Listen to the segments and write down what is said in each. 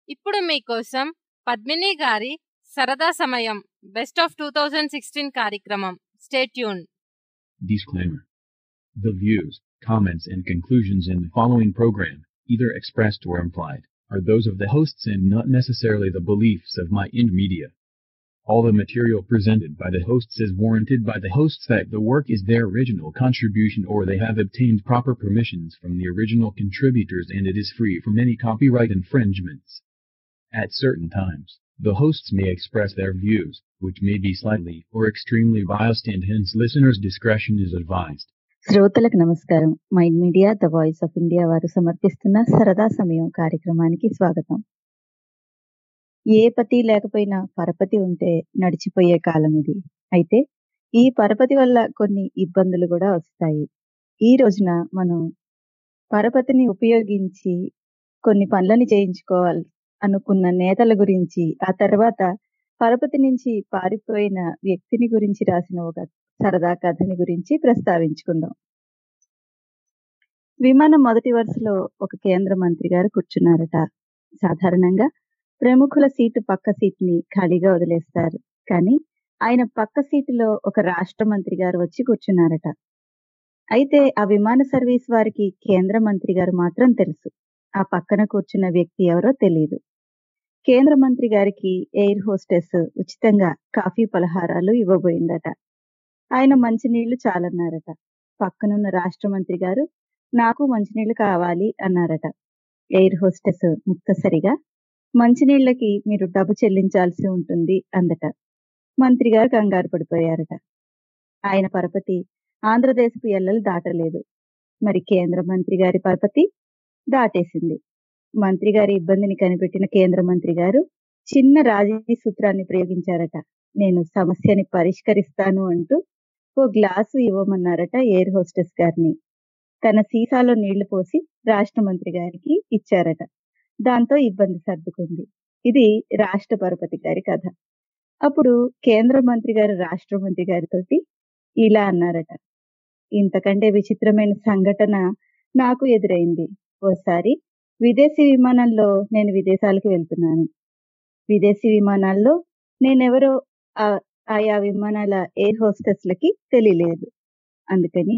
ఇప్పుడు మీకోసం పద్మిని గారి సరదా సమయం best of two thousand sixteen కార్యక్రమం stay tuned Disclaimer. The views, comments, and conclusions in the following program, either expressed or implied, are those of the hosts and not necessarily the beliefs of My Ind Media. All the material presented by the hosts is warranted by the hosts that the work is their original contribution or they have obtained proper permissions from the original contributors and it is free from any copyright infringements. At certain times, the hosts may express their views, which may be slightly or extremely biased and hence listeners' discretion is advised. శ్రోతలకు నమస్కారం mind media the voice of India వారు సమర్పిస్తున్న సరదా సమయం కార్యక్రమానికి స్వాగతం ఏ పతి లేకపోయినా పరపతి ఉంటే నడిచిపోయే కాలం ఇది అయితే ఈ పరపతి వల్ల కొన్ని ఇబ్బందులు కూడా వస్తాయి ఈ రోజున మనం పరపతిని ఉపయోగించి కొన్ని పనులని చేయించుకోవాలి అనుకున్న నేతల గురించి ఆ తర్వాత పరపతి నుంచి పారిపోయిన వ్యక్తిని గురించి రాసిన ఒక సరదా కథని గురించి ప్రస్తావించుకుందాం విమానం మొదటి వరుసలో ఒక కేంద్ర మంత్రి గారు కూర్చున్నారట సాధారణంగా ప్రముఖుల సీటు పక్క సీట్ని ఖాళీగా వదిలేస్తారు కానీ ఆయన పక్క సీటులో ఒక రాష్ట్ర మంత్రి గారు వచ్చి కూర్చున్నారట అయితే ఆ విమాన సర్వీస్ వారికి కేంద్ర మంత్రి గారు మాత్రం తెలుసు ఆ పక్కన కూర్చున్న వ్యక్తి ఎవరో తెలియదు కేంద్ర మంత్రి గారికి ఎయిర్ హోస్టెస్ ఉచితంగా కాఫీ పలహారాలు ఇవ్వబోయిందట ఆయన మంచినీళ్లు చాలన్నారట పక్కనున్న రాష్ట్ర మంత్రి గారు నాకు మంచినీళ్లు కావాలి అన్నారట ఎయిర్ హోస్టెస్ ముక్తసరిగా మంచినీళ్లకి మీరు డబ్బు చెల్లించాల్సి ఉంటుంది అందట మంత్రి గారు కంగారు పడిపోయారట ఆయన పరపతి ఆంధ్రదేశపు ఎల్లలు దాటలేదు మరి కేంద్ర మంత్రి గారి పరపతి దాటేసింది మంత్రి గారి ఇబ్బందిని కనిపెట్టిన కేంద్ర మంత్రి గారు చిన్న రాజీ సూత్రాన్ని ప్రయోగించారట నేను సమస్యని పరిష్కరిస్తాను అంటూ ఓ గ్లాసు ఇవ్వమన్నారట ఎయిర్ హోస్టెస్ గారిని తన సీసాలో నీళ్లు పోసి రాష్ట్ర మంత్రి గారికి ఇచ్చారట దాంతో ఇబ్బంది సర్దుకుంది ఇది రాష్ట్ర పరపతి గారి కథ అప్పుడు కేంద్ర మంత్రి గారు రాష్ట్ర మంత్రి గారితోటి ఇలా అన్నారట ఇంతకంటే విచిత్రమైన సంఘటన నాకు ఎదురైంది ఓసారి విదేశీ విమానంలో నేను విదేశాలకు వెళ్తున్నాను విదేశీ విమానాల్లో నేనెవరో ఆ- ఆయా విమానాల ఎయిర్ హోస్టెస్లకి తెలియలేదు అందుకని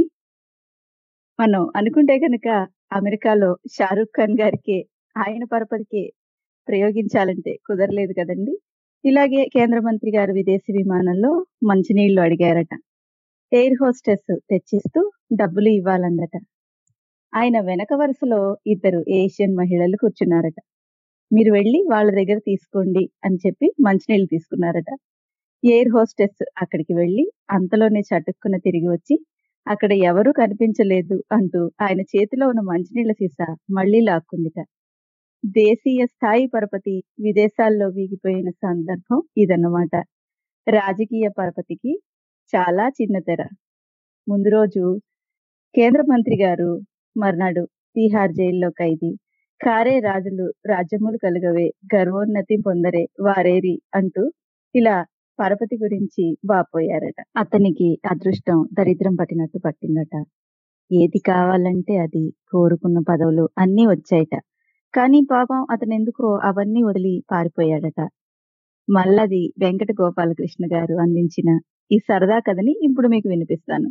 మనం అనుకుంటే కనుక అమెరికాలో షారూక్ ఖాన్ గారికి ఆయన పరపతికి ప్రయోగించాలంటే కుదరలేదు కదండి ఇలాగే కేంద్ర మంత్రి గారు విదేశీ విమానంలో మంచినీళ్లు అడిగారట ఎయిర్ హోస్టెస్ తెచ్చిస్తూ డబ్బులు ఇవ్వాలందట ఆయన వెనక వరుసలో ఇద్దరు ఏషియన్ మహిళలు కూర్చున్నారట మీరు వెళ్ళి వాళ్ళ దగ్గర తీసుకోండి అని చెప్పి మంచినీళ్ళు తీసుకున్నారట ఎయిర్ హోస్టెస్ అక్కడికి వెళ్ళి అంతలోనే చటుక్కున తిరిగి వచ్చి అక్కడ ఎవరూ కనిపించలేదు అంటూ ఆయన చేతిలో ఉన్న మంచినీళ్ల సీసా మళ్ళీ లాక్కుందిట దేశీయ స్థాయి పరపతి విదేశాల్లో వీగిపోయిన సందర్భం ఇదన్నమాట రాజకీయ పరపతికి చాలా చిన్న తెర ముందు రోజు కేంద్ర మంత్రి గారు మర్నాడు తీహార్ జైల్లో ఖైదీ కారే రాజులు రాజ్యములు కలుగవే గర్వోన్నతి పొందరే వారేరి అంటూ ఇలా పరపతి గురించి వాపోయారట అతనికి అదృష్టం దరిద్రం పట్టినట్టు పట్టిందట ఏది కావాలంటే అది కోరుకున్న పదవులు అన్నీ వచ్చాయట కానీ పాపం అతను ఎందుకో అవన్నీ వదిలి పారిపోయాడట మల్లది వెంకట గోపాలకృష్ణ గారు అందించిన ఈ సరదా కథని ఇప్పుడు మీకు వినిపిస్తాను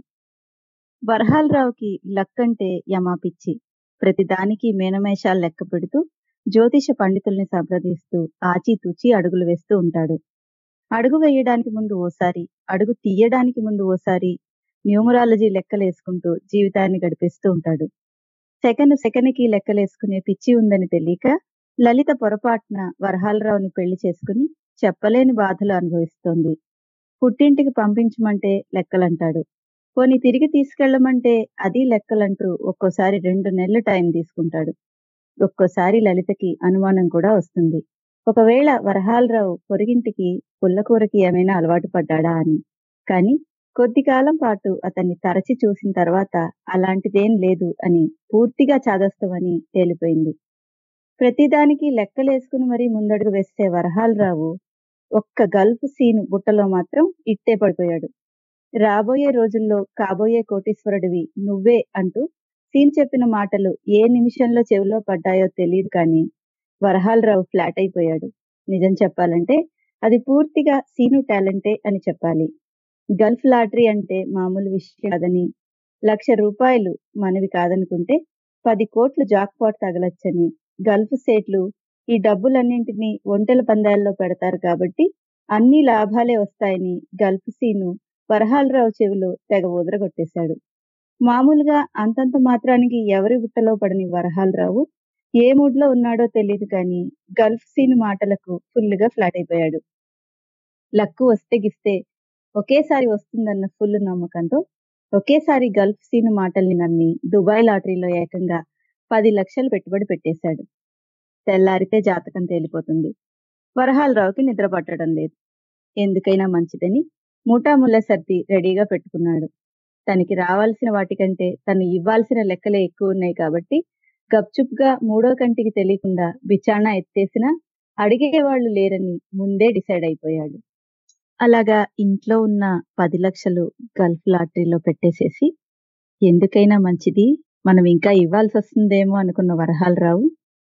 వరహాలరావుకి లక్కంటే యమాపిచ్చి ప్రతి దానికి మేనమేషాలు లెక్క పెడుతూ జ్యోతిష పండితుల్ని సంప్రదిస్తూ ఆచితూచి అడుగులు వేస్తూ ఉంటాడు అడుగు వేయడానికి ముందు ఓసారి అడుగు తీయడానికి ముందు ఓసారి న్యూమరాలజీ లెక్కలేసుకుంటూ జీవితాన్ని గడిపేస్తూ ఉంటాడు సెకను సెకనికి లెక్కలేసుకునే పిచ్చి ఉందని తెలియక లలిత పొరపాటున వరహాలరావుని పెళ్లి చేసుకుని చెప్పలేని బాధలు అనుభవిస్తోంది పుట్టింటికి పంపించమంటే లెక్కలంటాడు పోని తిరిగి తీసుకెళ్లమంటే అది లెక్కలంటూ ఒక్కోసారి రెండు నెలలు టైం తీసుకుంటాడు ఒక్కోసారి లలితకి అనుమానం కూడా వస్తుంది ఒకవేళ వరహాలరావు పొరిగింటికి పుల్లకూరకి ఏమైనా అలవాటు పడ్డాడా అని కానీ కొద్ది కాలం పాటు అతన్ని తరచి చూసిన తర్వాత అలాంటిదేం లేదు అని పూర్తిగా చాదస్తమని తేలిపోయింది ప్రతిదానికి లెక్కలేసుకుని మరీ ముందడుగు వేసే వరహాలరావు ఒక్క గల్ఫ్ సీను బుట్టలో మాత్రం ఇట్టే పడిపోయాడు రాబోయే రోజుల్లో కాబోయే కోటీశ్వరుడివి నువ్వే అంటూ సీన్ చెప్పిన మాటలు ఏ నిమిషంలో చెవిలో పడ్డాయో తెలియదు కానీ వరహాలరావు ఫ్లాట్ అయిపోయాడు నిజం చెప్పాలంటే అది పూర్తిగా సీను టాలెంటే అని చెప్పాలి గల్ఫ్ లాటరీ అంటే మామూలు విషయం కాదని లక్ష రూపాయలు మనవి కాదనుకుంటే పది కోట్లు జాక్పాట్ తగలొచ్చని గల్ఫ్ సేట్లు ఈ డబ్బులన్నింటినీ ఒంటెల పందాల్లో పెడతారు కాబట్టి అన్ని లాభాలే వస్తాయని గల్ఫ్ సీను వరహాలరావు చెవిలో తెగ ఊదరగొట్టేశాడు మామూలుగా అంతంత మాత్రానికి ఎవరి బుట్టలో పడని వరహాలరావు ఏ మూడ్ లో ఉన్నాడో తెలియదు కానీ గల్ఫ్ సీను మాటలకు ఫుల్గా ఫ్లాట్ అయిపోయాడు లక్కు వస్తే గిస్తే ఒకేసారి వస్తుందన్న ఫుల్ నమ్మకంతో ఒకేసారి గల్ఫ్ సీను మాటల్ని నమ్మి దుబాయ్ లాటరీలో ఏకంగా పది లక్షలు పెట్టుబడి పెట్టేశాడు తెల్లారితే జాతకం తేలిపోతుంది వరహాలరావుకి నిద్ర పట్టడం లేదు ఎందుకైనా మంచిదని ముఠాముళ్ళ సర్ది రెడీగా పెట్టుకున్నాడు తనకి రావాల్సిన వాటికంటే తను ఇవ్వాల్సిన లెక్కలే ఎక్కువ ఉన్నాయి కాబట్టి గప్చుప్గా మూడో కంటికి తెలియకుండా బిచాణా ఎత్తేసినా అడిగేవాళ్లు లేరని ముందే డిసైడ్ అయిపోయాడు అలాగా ఇంట్లో ఉన్న పది లక్షలు గల్ఫ్ లాటరీలో పెట్టేసేసి ఎందుకైనా మంచిది మనం ఇంకా ఇవ్వాల్సి వస్తుందేమో అనుకున్న వరహాలరావు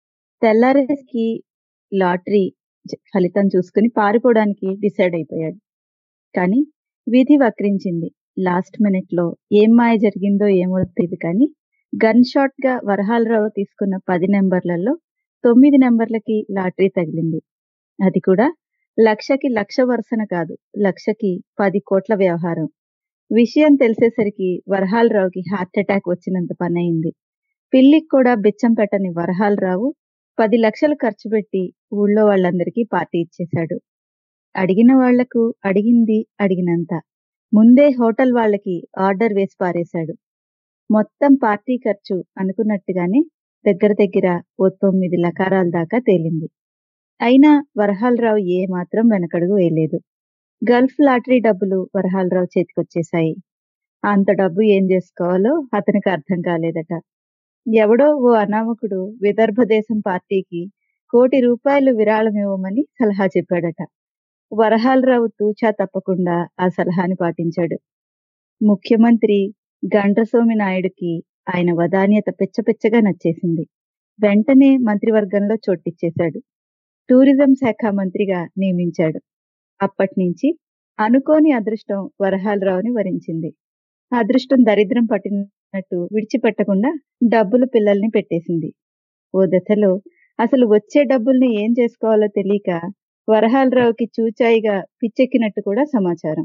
తెల్లారేకి లాటరీ జ- ఫలితం చూసుకుని పారిపోవడానికి డిసైడ్ అయిపోయాడు కానీ విధి వక్రించింది లాస్ట్ మినిట్ లో ఏం మాయ జరిగిందో ఏమో తెలియదు కానీ గన్ షాట్ గా వరహాలరావు తీసుకున్న పది నెంబర్లలో తొమ్మిది నెంబర్లకి లాటరీ తగిలింది అది కూడా లక్షకి లక్ష వరుసన కాదు లక్షకి పది కోట్ల వ్యవహారం విషయం తెలిసేసరికి వరహాలరావుకి హార్ట్ అటాక్ వచ్చినంత పని అయింది పిల్లికి కూడా బిచ్చం పెట్టని వరహాలరావు పది లక్షలు ఖర్చు పెట్టి ఊళ్ళో వాళ్ళందరికీ పార్టీ ఇచ్చేశాడు అడిగిన వాళ్లకు అడిగింది అడిగినంత ముందే హోటల్ వాళ్ళకి ఆర్డర్ వేసి పారేశాడు మొత్తం పార్టీ ఖర్చు అనుకున్నట్టుగానే దగ్గర దగ్గర ఓ తొమ్మిది లకారాల దాకా తేలింది అయినా వరహాలరావు ఏ మాత్రం వెనకడుగు వేయలేదు గల్ఫ్ లాటరీ డబ్బులు వరహాలరావు చేతికొచ్చేశాయి అంత డబ్బు ఏం చేసుకోవాలో అతనికి అర్థం కాలేదట ఎవడో ఓ అనామకుడు విదర్భ దేశం పార్టీకి కోటి రూపాయలు విరాళం ఇవ్వమని సలహా చెప్పాడట వరహాలరావు తూచా తప్పకుండా ఆ సలహాని పాటించాడు ముఖ్యమంత్రి గంటసోమి నాయుడుకి ఆయన వదాన్యత పిచ్చపిచ్చగా నచ్చేసింది వెంటనే మంత్రివర్గంలో చోటిచ్చేశాడు టూరిజం శాఖ మంత్రిగా నియమించాడు అప్పటి నుంచి అనుకోని అదృష్టం వరహాలరావుని వరించింది అదృష్టం దరిద్రం పట్టినట్టు విడిచిపెట్టకుండా డబ్బులు పిల్లల్ని పెట్టేసింది ఓ దశలో అసలు వచ్చే డబ్బుల్ని ఏం చేసుకోవాలో తెలియక వరహాలరావుకి చూచాయిగా పిచ్చెక్కినట్టు కూడా సమాచారం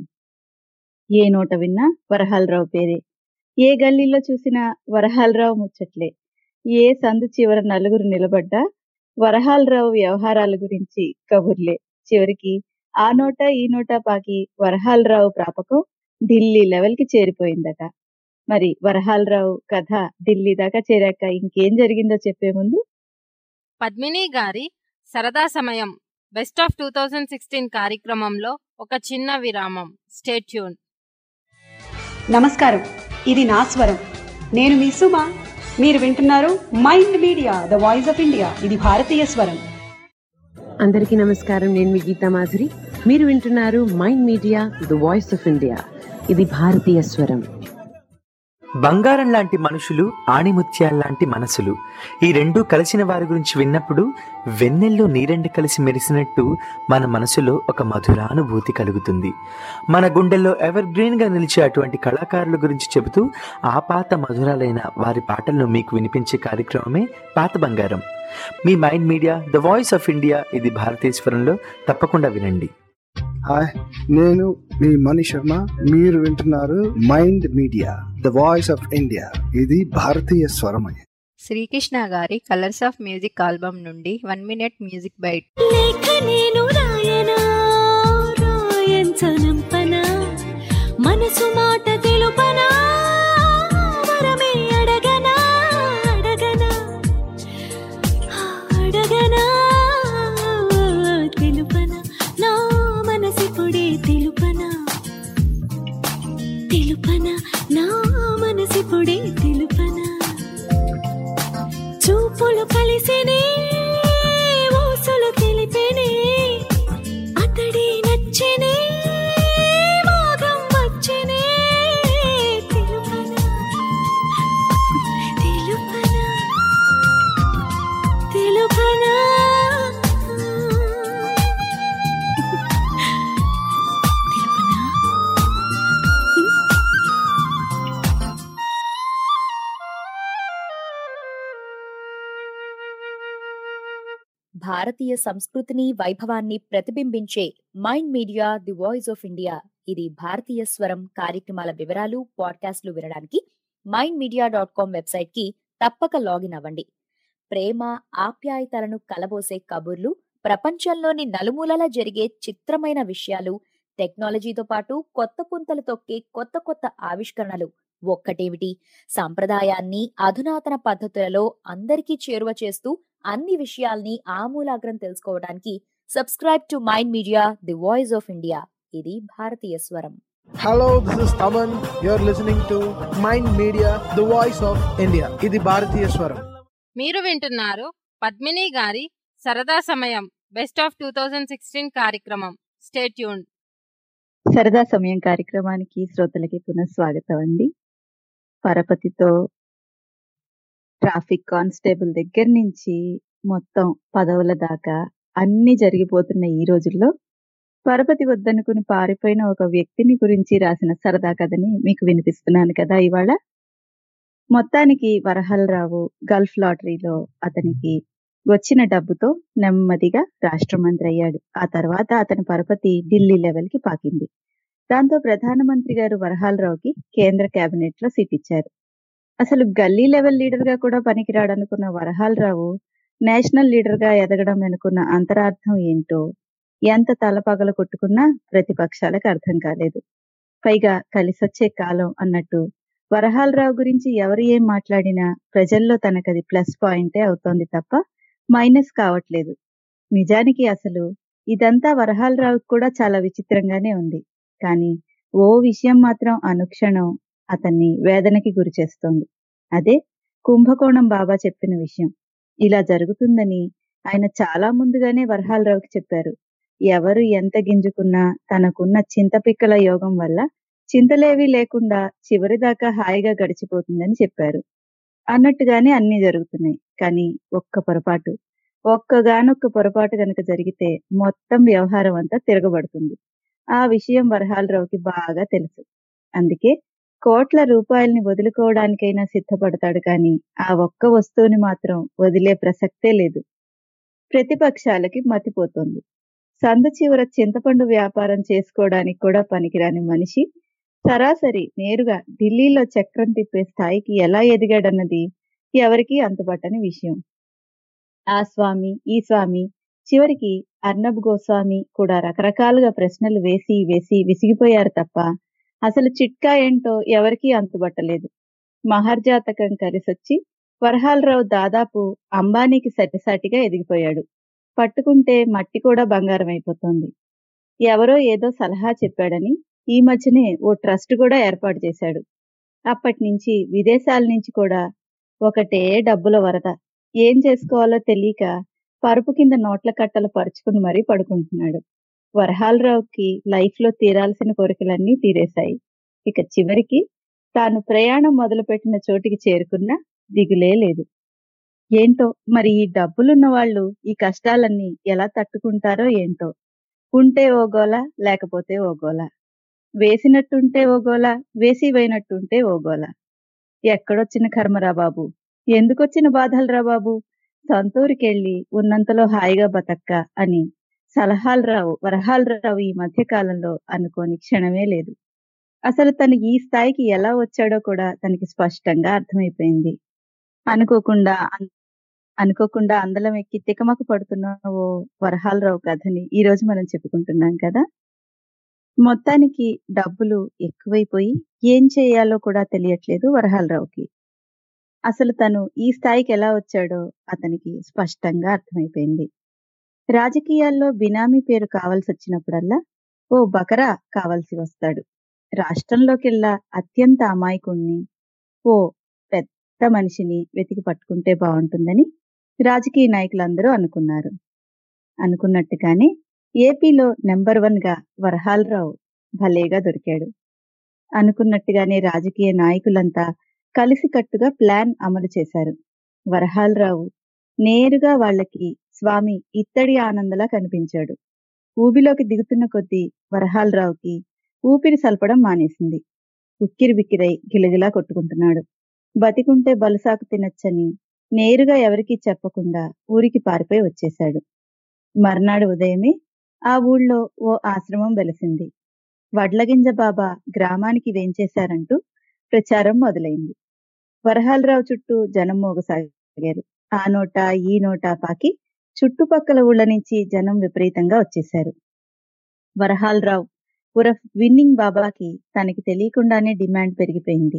ఏ నోట విన్నా వరహాలరావు పేరే ఏ గల్లీలో చూసినా వరహాలరావు ముచ్చట్లే ఏ సందు చివర నలుగురు నిలబడ్డా వరహాలరావు వ్యవహారాల గురించి కబుర్లే చివరికి ఆ నోట ఈ నోట పాకి వరహాలరావు ప్రాపకం ఢిల్లీ లెవెల్ కి చేరిపోయిందట మరి వరహాలరావు కథ ఢిల్లీ దాకా చేరాక ఇంకేం జరిగిందో చెప్పే ముందు పద్మిని గారి సరదా సమయం best of two thousand sixteen కార్యక్రమంలో ఒక చిన్న విరామం స్టేట్యూన్ నమస్కారం ఇది నా స్వరం నేను మీ సుమ మీరు వింటున్నారు mind media the voice of India ఇది భారతీయ స్వరం అందరికీ నమస్కారం నేను మీ గీతా మాధురి మీరు వింటున్నారు mind media the voice of India ఇది భారతీయ స్వరం బంగారం లాంటి మనుషులు ఆణిముత్యాల్లాంటి మనసులు ఈ రెండూ కలిసిన వారి గురించి విన్నప్పుడు వెన్నెల్లో నీరెండు కలిసి మెరిసినట్టు మన మనసులో ఒక మధురానుభూతి కలుగుతుంది మన గుండెల్లో ఎవర్ గ్రీన్గా నిలిచే అటువంటి కళాకారుల గురించి చెబుతూ ఆ పాత మధురాలైన వారి పాటలను మీకు వినిపించే కార్యక్రమమే పాత బంగారం మీ mind media the voice of India ఇది భారతీశ్వరంలో తప్పకుండా వినండి హాయ్ నేను మీ మణి శర్మ మీరు వింటున్నారు mind media the voice of India ఇది భారతీయ స్వరమయ శ్రీకృష్ణ గారి కలర్స్ ఆఫ్ మ్యూజిక్ ఆల్బమ్ నుండి వన్ మినిట్ మ్యూజిక్ బైట్ లేఖ నేను రాయనా రాయంచనంపనా మనసు మాట తెలుపనా వరమే అడగనా అడగనా అడగనా తెలుపనా నా మనసిపుడే తెలుపనా తెలుపనా నా మనసిపుడే తెలుపనా చూపులు కలిసినే ఊసులు తెలిపినే అతడి నచ్చినే మోగం వచ్చినే భారతీయ సంస్కృతిని వైభవాన్ని ప్రతిబింబించే mind media the voice of India ఇది భారతీయ స్వరం కార్యక్రమాల వివరాలు పాడ్కాస్ట్లు వినడానికి mind media dot com website కి తప్పక లాగిన్ అవ్వండి ప్రేమ ఆప్యాయతలను కలబోసే కబుర్లు ప్రపంచంలోని నలుమూలలా జరిగే చిత్రమైన విషయాలు టెక్నాలజీతో పాటు కొత్త పుంతలు తొక్కే కొత్త కొత్త ఆవిష్కరణలు ఒక్కటేమిటి సంప్రదాయాన్ని అధునాతన పద్ధతులలో అందరికీ చేరువ చేస్తూ అన్ని విషయాల్ని ఆమూలాగ్రం తెలుసుకోవడానికి subscribe to mind media the voice of India ఇది భారతీయ స్వరం Hello, this is Taman. You're listening to Mind Media, the voice of India. ఇది భారతీయ స్వరం మీరు వింటున్నారు పద్మిని గారి సరదా సమయం best of two thousand sixteen కార్యక్రమం స్టేట్ యూన్ సరదా సమయం కార్యక్రమానికి శ్రోతలకి పునఃస్వాగతం అండి పరపతితో ట్రాఫిక్ కానిస్టేబుల్ దగ్గర నుంచి మొత్తం పదవుల దాకా అన్ని జరిగిపోతున్న ఈ రోజుల్లో పరపతి వద్దనుకుని పారిపోయిన ఒక వ్యక్తిని గురించి రాసిన సరదా కథని మీకు వినిపిస్తున్నాను కదా ఇవాళ మొత్తానికి వరహల్రావు గల్ఫ్ లాటరీలో అతనికి వచ్చిన డబ్బుతో నెమ్మదిగా రాష్ట్ర మంత్రి అయ్యాడు ఆ తర్వాత అతని పరపతి ఢిల్లీ లెవెల్ కి పాకింది దాంతో ప్రధానమంత్రి గారు వరహాలరావుకి కేంద్ర కేబినెట్ లో సీట్ ఇచ్చారు అసలు గల్లీ లెవెల్ లీడర్ గా కూడా పనికిరాడనుకున్న వరహాలరావు నేషనల్ లీడర్ గా ఎదగడం అనుకున్న అంతరార్థం ఏంటో ఎంత తలపగల కొట్టుకున్నా ప్రతిపక్షాలకు అర్థం కాలేదు పైగా కలిసొచ్చే కాలం అన్నట్టు వరహాలరావు గురించి ఎవరు ఏం మాట్లాడినా ప్రజల్లో తనకది ప్లస్ పాయింటే అవుతోంది తప్ప మైనస్ కావట్లేదు నిజానికి అసలు ఇదంతా వరహాలరావుకి కూడా చాలా విచిత్రంగానే ఉంది కానీ ఓ విషయం మాత్రం అనుక్షణం అతన్ని వేదనకి గురి చేస్తోంది అదే కుంభకోణం బాబా చెప్పిన విషయం ఇలా జరుగుతుందని ఆయన చాలా ముందుగానే వరహాలరావుకి చెప్పారు ఎవరు ఎంత గింజుకున్నా తనకున్న చింతపిక్కల యోగం వల్ల చింతలేవి లేకుండా చివరిదాకా హాయిగా గడిచిపోతుందని చెప్పారు అన్నట్టుగానే అన్ని జరుగుతున్నాయి కానీ ఒక్క పొరపాటు ఒక్కగానొక్క పొరపాటు గనక జరిగితే మొత్తం వ్యవహారం అంతా తిరగబడుతుంది ఆ విషయం వరహాలరావుకి బాగా తెలుసు అందుకే కోట్ల రూపాయల్ని వదులుకోవడానికైనా సిద్ధపడతాడు కానీ ఆ ఒక్క వస్తువుని మాత్రం వదిలే ప్రసక్తే లేదు ప్రతిపక్షాలకి మతిపోతుంది సందు చివర చింతపండు వ్యాపారం చేసుకోవడానికి కూడా పనికిరాని మనిషి సరాసరి నేరుగా ఢిల్లీలో చక్రం తిప్పే స్థాయికి ఎలా ఎదిగాడన్నది ఎవరికీ అంతుపట్టని విషయం ఆ స్వామి ఈ స్వామి చివరికి అర్నబ్ గోస్వామి కూడా రకరకాలుగా ప్రశ్నలు వేసి వేసి విసిగిపోయారు తప్ప అసలు చిట్కా ఏంటో ఎవరికీ అంతుబట్టలేదు మహర్జాతకం కలిసొచ్చి వరహాలరావు దాదాపు అంబానీకి సటిసాటిగా ఎదిగిపోయాడు పట్టుకుంటే మట్టి కూడా బంగారం అయిపోతుంది ఎవరో ఏదో సలహా చెప్పాడని ఈ మధ్యనే ఓ ట్రస్ట్ కూడా ఏర్పాటు చేశాడు అప్పటి నుంచి విదేశాల నుంచి కూడా ఒకటే డబ్బుల వరద ఏం చేసుకోవాలో తెలియక పరుపు కింద నోట్ల కట్టలు పరుచుకుని మరీ పడుకుంటున్నాడు వరహాలరావుకి లైఫ్ లో తీరాల్సిన కోరికలన్నీ తీరేశాయి ఇక చివరికి తాను ప్రయాణం మొదలుపెట్టిన చోటికి చేరుకున్నా దిగులే లేదు ఏంటో మరి ఈ డబ్బులున్న వాళ్ళు ఈ కష్టాలన్నీ ఎలా తట్టుకుంటారో ఏంటో ఉంటే ఓ గోల లేకపోతే ఓ గోల వేసినట్టుంటే ఓ గోల వేసి పోయినట్టుంటే ఓ గోల ఎక్కడొచ్చిన కర్మరా బాబు ఎందుకొచ్చిన బాధలరా బాబు సొంతూరికెళ్ళి ఉన్నంతలో హాయిగా బతక్క అని సలహాలరావు వరహాలరావు ఈ మధ్య కాలంలో అనుకోని క్షణమే లేదు అసలు తను ఈ స్థాయికి ఎలా వచ్చాడో కూడా తనకి స్పష్టంగా అర్థమైపోయింది అనుకోకుండా అన్- అనుకోకుండా అందలం ఎక్కి తికమక పడుతున్న ఓ వరహాలరావు కథని ఈ రోజు మనం చెప్పుకుంటున్నాం కదా మొత్తానికి డబ్బులు ఎక్కువైపోయి ఏం చేయాలో కూడా తెలియట్లేదు వరహాలరావుకి అసలు తను ఈ స్థాయికి ఎలా వచ్చాడో అతనికి స్పష్టంగా అర్థమైపోయింది రాజకీయాల్లో బినామీ పేరు కావాల్సి వచ్చినప్పుడల్లా ఓ బకరా కావాల్సి వస్తాడు రాష్ట్రంలోకెల్లా అత్యంత అమాయకుణ్ణి ఓ పెద్ద మనిషిని వెతికి పట్టుకుంటే బాగుంటుందని రాజకీయ నాయకులందరూ అనుకున్నారు అనుకున్నట్టుగానే ఏపీలో నెంబర్ వన్ గా వరహాలరావు భలేగా దొరికాడు అనుకున్నట్టుగానే రాజకీయ నాయకులంతా కలిసికట్టుగా ప్లాన్ అమలు చేశారు వరహాలరావు నేరుగా వాళ్ళకి స్వామి ఇత్తడి ఆనందలా కనిపించాడు ఊబిలోకి దిగుతున్న కొద్దీ వరహాలరావుకి ఊపిరి సల్పడం మానేసింది ఉక్కిరి బిక్కిరై గిలగిలా కొట్టుకుంటున్నాడు బతికుంటే బలుసాకు తినొచ్చని నేరుగా ఎవరికీ చెప్పకుండా ఊరికి పారిపోయి వచ్చేశాడు మర్నాడు ఉదయమే ఆ ఊళ్ళో ఓ ఆశ్రమం వెలిసింది వడ్లగింజ బాబా గ్రామానికి వేంచేశారంటూ ప్రచారం మొదలైంది వరహాలరావు చుట్టూ జనం మోగసాగారు ఆ నోట ఈ నోట పాకి చుట్టుపక్కల ఊళ్ళ నుంచి జనం విపరీతంగా వచ్చేశారు వరహాలరావు ఉరఫ్ విన్నింగ్ బాబాకి తనకి తెలియకుండానే డిమాండ్ పెరిగిపోయింది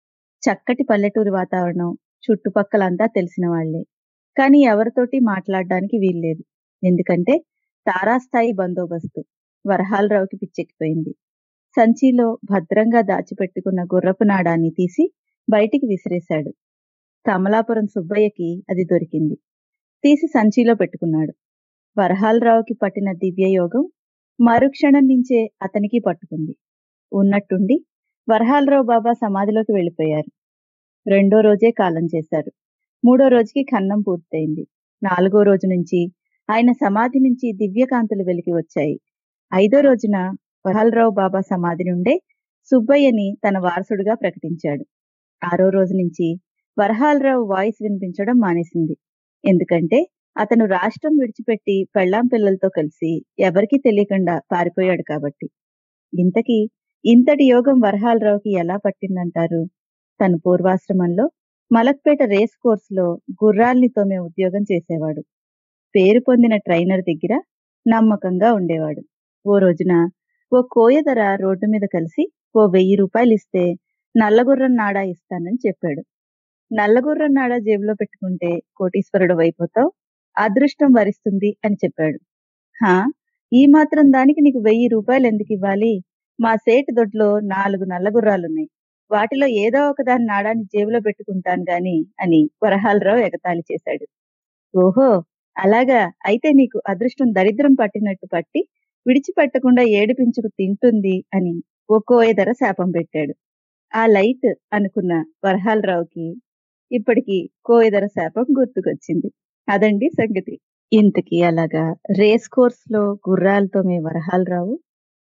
చక్కటి పల్లెటూరు వాతావరణం చుట్టుపక్కలంతా తెలిసిన వాళ్లే కానీ ఎవరితోటి మాట్లాడడానికి వీల్లేదు ఎందుకంటే తారాస్థాయి బందోబస్తు వరహాలరావుకి పిచ్చెక్కిపోయింది సంచిలో భద్రంగా దాచిపెట్టుకున్న గుర్రపు నాడాన్ని తీసి బయటికి విసిరేశాడు కమలాపురం సుబ్బయ్యకి అది దొరికింది తీసి సంచిలో పెట్టుకున్నాడు వరహాలరావుకి పట్టిన దివ్యయోగం మరుక్షణం నుంచే అతనికి పట్టుకుంది ఉన్నట్టుండి వరహాలరావు బాబా సమాధిలోకి వెళ్ళిపోయారు రెండో రోజే కాలం చేశారు మూడో రోజుకి ఖన్నం పూర్తయింది నాలుగో రోజు నుంచి ఆయన సమాధి నుంచి దివ్యకాంతులు వెలికి వచ్చాయి ఐదో రోజున వరహాలరావు బాబా సమాధి నుండే సుబ్బయ్యని తన వారసుడుగా ప్రకటించాడు ఆరో రోజు నుంచి వరహాలరావు వాయిస్ వినిపించడం మానేసింది ఎందుకంటే అతను రాష్ట్రం విడిచిపెట్టి పెళ్ళాం పిల్లలతో కలిసి ఎవరికీ తెలియకుండా పారిపోయాడు కాబట్టి ఇంతకీ ఇంతటి యోగం వరహాలరావుకి ఎలా పట్టిందంటారు తన పూర్వాశ్రమంలో మలక్పేట రేస్ కోర్సులో గుర్రాల్ని తోమే ఉద్యోగం చేసేవాడు పేరు పొందిన ట్రైనర్ దగ్గర నమ్మకంగా ఉండేవాడు ఓ రోజున ఓ కోయదర రోడ్డు మీద కలిసి ఓ వెయ్యి రూపాయలు ఇస్తే నల్లగుర్రం నాడా ఇస్తానని చెప్పాడు నల్లగుర్రం నాడా జేబులో పెట్టుకుంటే కోటీశ్వరుడు అయిపోతావు అదృష్టం వరిస్తుంది అని చెప్పాడు హా ఈ మాత్రం దానికి నీకు వెయ్యి రూపాయలు ఎందుకు ఇవ్వాలి మా సేటు దొడ్లో నాలుగు నల్లగుర్రాలున్నాయి వాటిలో ఏదో ఒక దాని నాడాన్ని జేబులో పెట్టుకుంటాను గాని అని వరహాలరావు ఎగతాళి చేశాడు ఓహో అలాగా అయితే నీకు అదృష్టం దరిద్రం పట్టినట్టు పట్టి విడిచిపెట్టకుండా ఏడిపించుకు తింటుంది అని ఓ కోయదర శాపం పెట్టాడు ఆ లైట్ అనుకున్న వరహాలరావుకి ఇప్పటికి కోయదర శాపం గుర్తుకొచ్చింది అదండి సంగతి ఇంతకీ అలాగా రేస్ కోర్స్ లో గుర్రాలతో మీ వరహాలరావు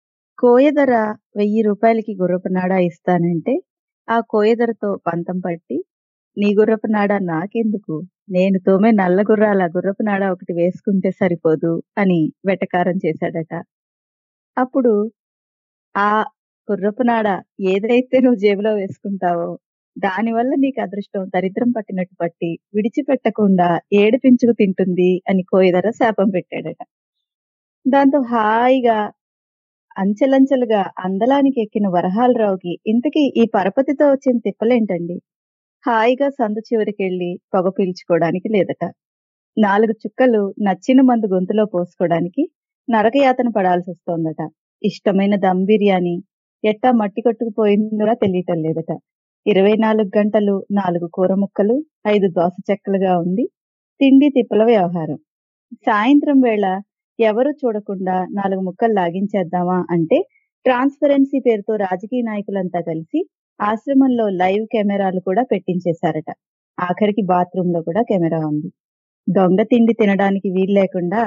కోయదర వెయ్యి రూపాయలకి గుర్రపు నాడా ఇస్తానంటే ఆ కోయదరతో పంతం పట్టి నీ గుర్రపు నాడా నాకెందుకు నేను తోమే నల్ల గుర్రాల గుర్రపు నాడా ఒకటి వేసుకుంటే సరిపోదు అని వెటకారం చేశాడట అప్పుడు ఆ గుర్రపు నాడ ఏదైతే నువ్వు జేబులో వేసుకుంటావో దానివల్ల నీకు అదృష్టం దరిద్రం పట్టినట్టు పట్టి విడిచిపెట్టకుండా ఏడిపించుకు తింటుంది అని కోయదర శాపం పెట్టాడట దాంతో హాయిగా అంచెలంచెలుగా అందలానికి ఎక్కిన వరహాలరావుకి ఇంతకీ ఈ పరపతితో వచ్చిన తిప్పలేంటండి హాయిగా సందు చివరికెళ్ళి పొగ పీల్చుకోవడానికి లేదట నాలుగు చుక్కలు నచ్చిన మందు గొంతులో పోసుకోవడానికి నరకయాతన పడాల్సి వస్తోందట ఇష్టమైన దమ్ బిర్యానీ ఎట్టా మట్టి కొట్టుకుపోయిందో తెలియటం లేదట ఇరవై నాలుగు గంటలు నాలుగు కూర ముక్కలు ఐదు దోస చెక్కలుగా ఉంది తిండి తిప్పల వ్యవహారం సాయంత్రం వేళ ఎవరు చూడకుండా నాలుగు ముక్కలు లాగించేద్దామా అంటే ట్రాన్స్పరెన్సీ పేరుతో రాజకీయ నాయకులంతా కలిసి ఆశ్రమంలో లైవ్ కెమెరాలు కూడా పెట్టించేశారట ఆఖరికి బాత్రూమ్ లో కూడా కెమెరా ఉంది దొంగ తిండి తినడానికి వీలు లేకుండా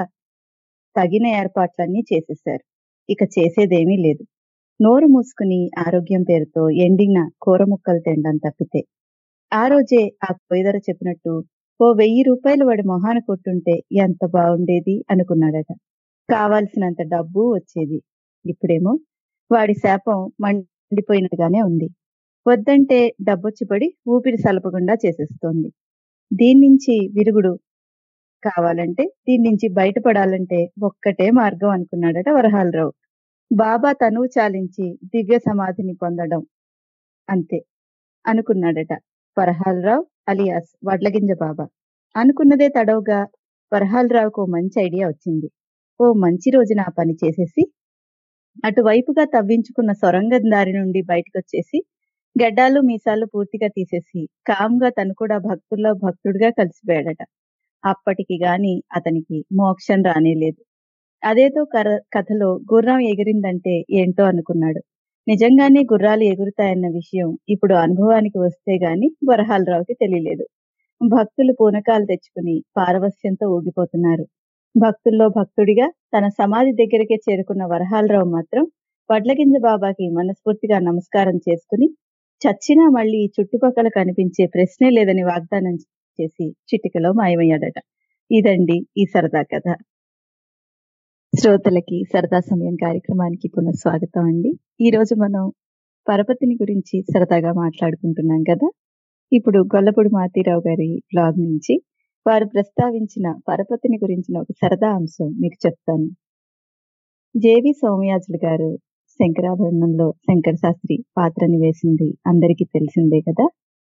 తగిన ఏర్పాట్లన్నీ చేసేశారు ఇక చేసేదేమీ లేదు నోరు మూసుకుని ఆరోగ్యం పేరుతో ఎండిన కూర ముక్కలు తినడం తప్పితే ఆ రోజే ఆ కొయ్యదర చెప్పినట్టు ఓ వెయ్యి రూపాయలు వాడి మొహాన కొట్టుంటే ఎంత బాగుండేది అనుకున్నాడట కావాల్సినంత డబ్బు వచ్చేది ఇప్పుడేమో వాడి శాపం మండిపోయినట్టుగానే ఉంది వద్దంటే డబ్బొచ్చి పడి ఊపిరి సలపకుండా చేసేస్తోంది దీని నుంచి విరుగుడు కావాలంటే దీని నుంచి బయటపడాలంటే ఒక్కటే మార్గం అనుకున్నాడట వరహాలరావు బాబా తనువు చాలించి దివ్య సమాధిని పొందడం అంతే అనుకున్నాడట వరహాలరావు అలియాస్ వడ్లగింజ బాబా అనుకున్నదే తడవుగా వరహాలరావుకు ఓ మంచి ఐడియా వచ్చింది ఓ మంచి రోజున ఆ పని చేసేసి అటువైపుగా తవ్వించుకున్న సొరంగం దారి నుండి బయటకొచ్చేసి గడ్డాలు మీసాలు పూర్తిగా తీసేసి కామ్గా తను కూడా భక్తుల్లో భక్తుడిగా కలిసిపోయాడట అప్పటికి గాని అతనికి మోక్షం రానేలేదు అదేదో కర కథలో గుర్రం ఎగిరిందంటే ఏంటో అనుకున్నాడు నిజంగానే గుర్రాలు ఎగురుతాయన్న విషయం ఇప్పుడు అనుభవానికి వస్తే గాని వరహాలరావుకి తెలియలేదు భక్తులు పూనకాలు తెచ్చుకుని పారవస్యంతో ఊగిపోతున్నారు భక్తుల్లో భక్తుడిగా తన సమాధి దగ్గరికే చేరుకున్న వరహాలరావు మాత్రం వడ్లగింజ బాబాకి మనస్ఫూర్తిగా నమస్కారం చేసుకుని చచ్చినా మళ్ళీ చుట్టుపక్కల కనిపించే ప్రశ్నే లేదని వాగ్దానం చేసి చిటికలో మాయమయ్యాడట ఇదండి ఈ సరదా కథ శ్రోతలకి సరదా సమయం కార్యక్రమానికి పునః స్వాగతం అండి ఈ రోజు మనం పరపతిని గురించి సరదాగా మాట్లాడుకుంటున్నాం కదా ఇప్పుడు గొల్లపూడి మాతీరావు గారి బ్లాగ్ నుంచి వారు ప్రస్తావించిన పరపతిని గురించిన ఒక సరదా అంశం మీకు చెప్తాను జేవి సోమయాజులు గారు శంకరాభరణంలో శంకర శాస్త్రి పాత్రని వేసింది అందరికీ తెలిసిందే కదా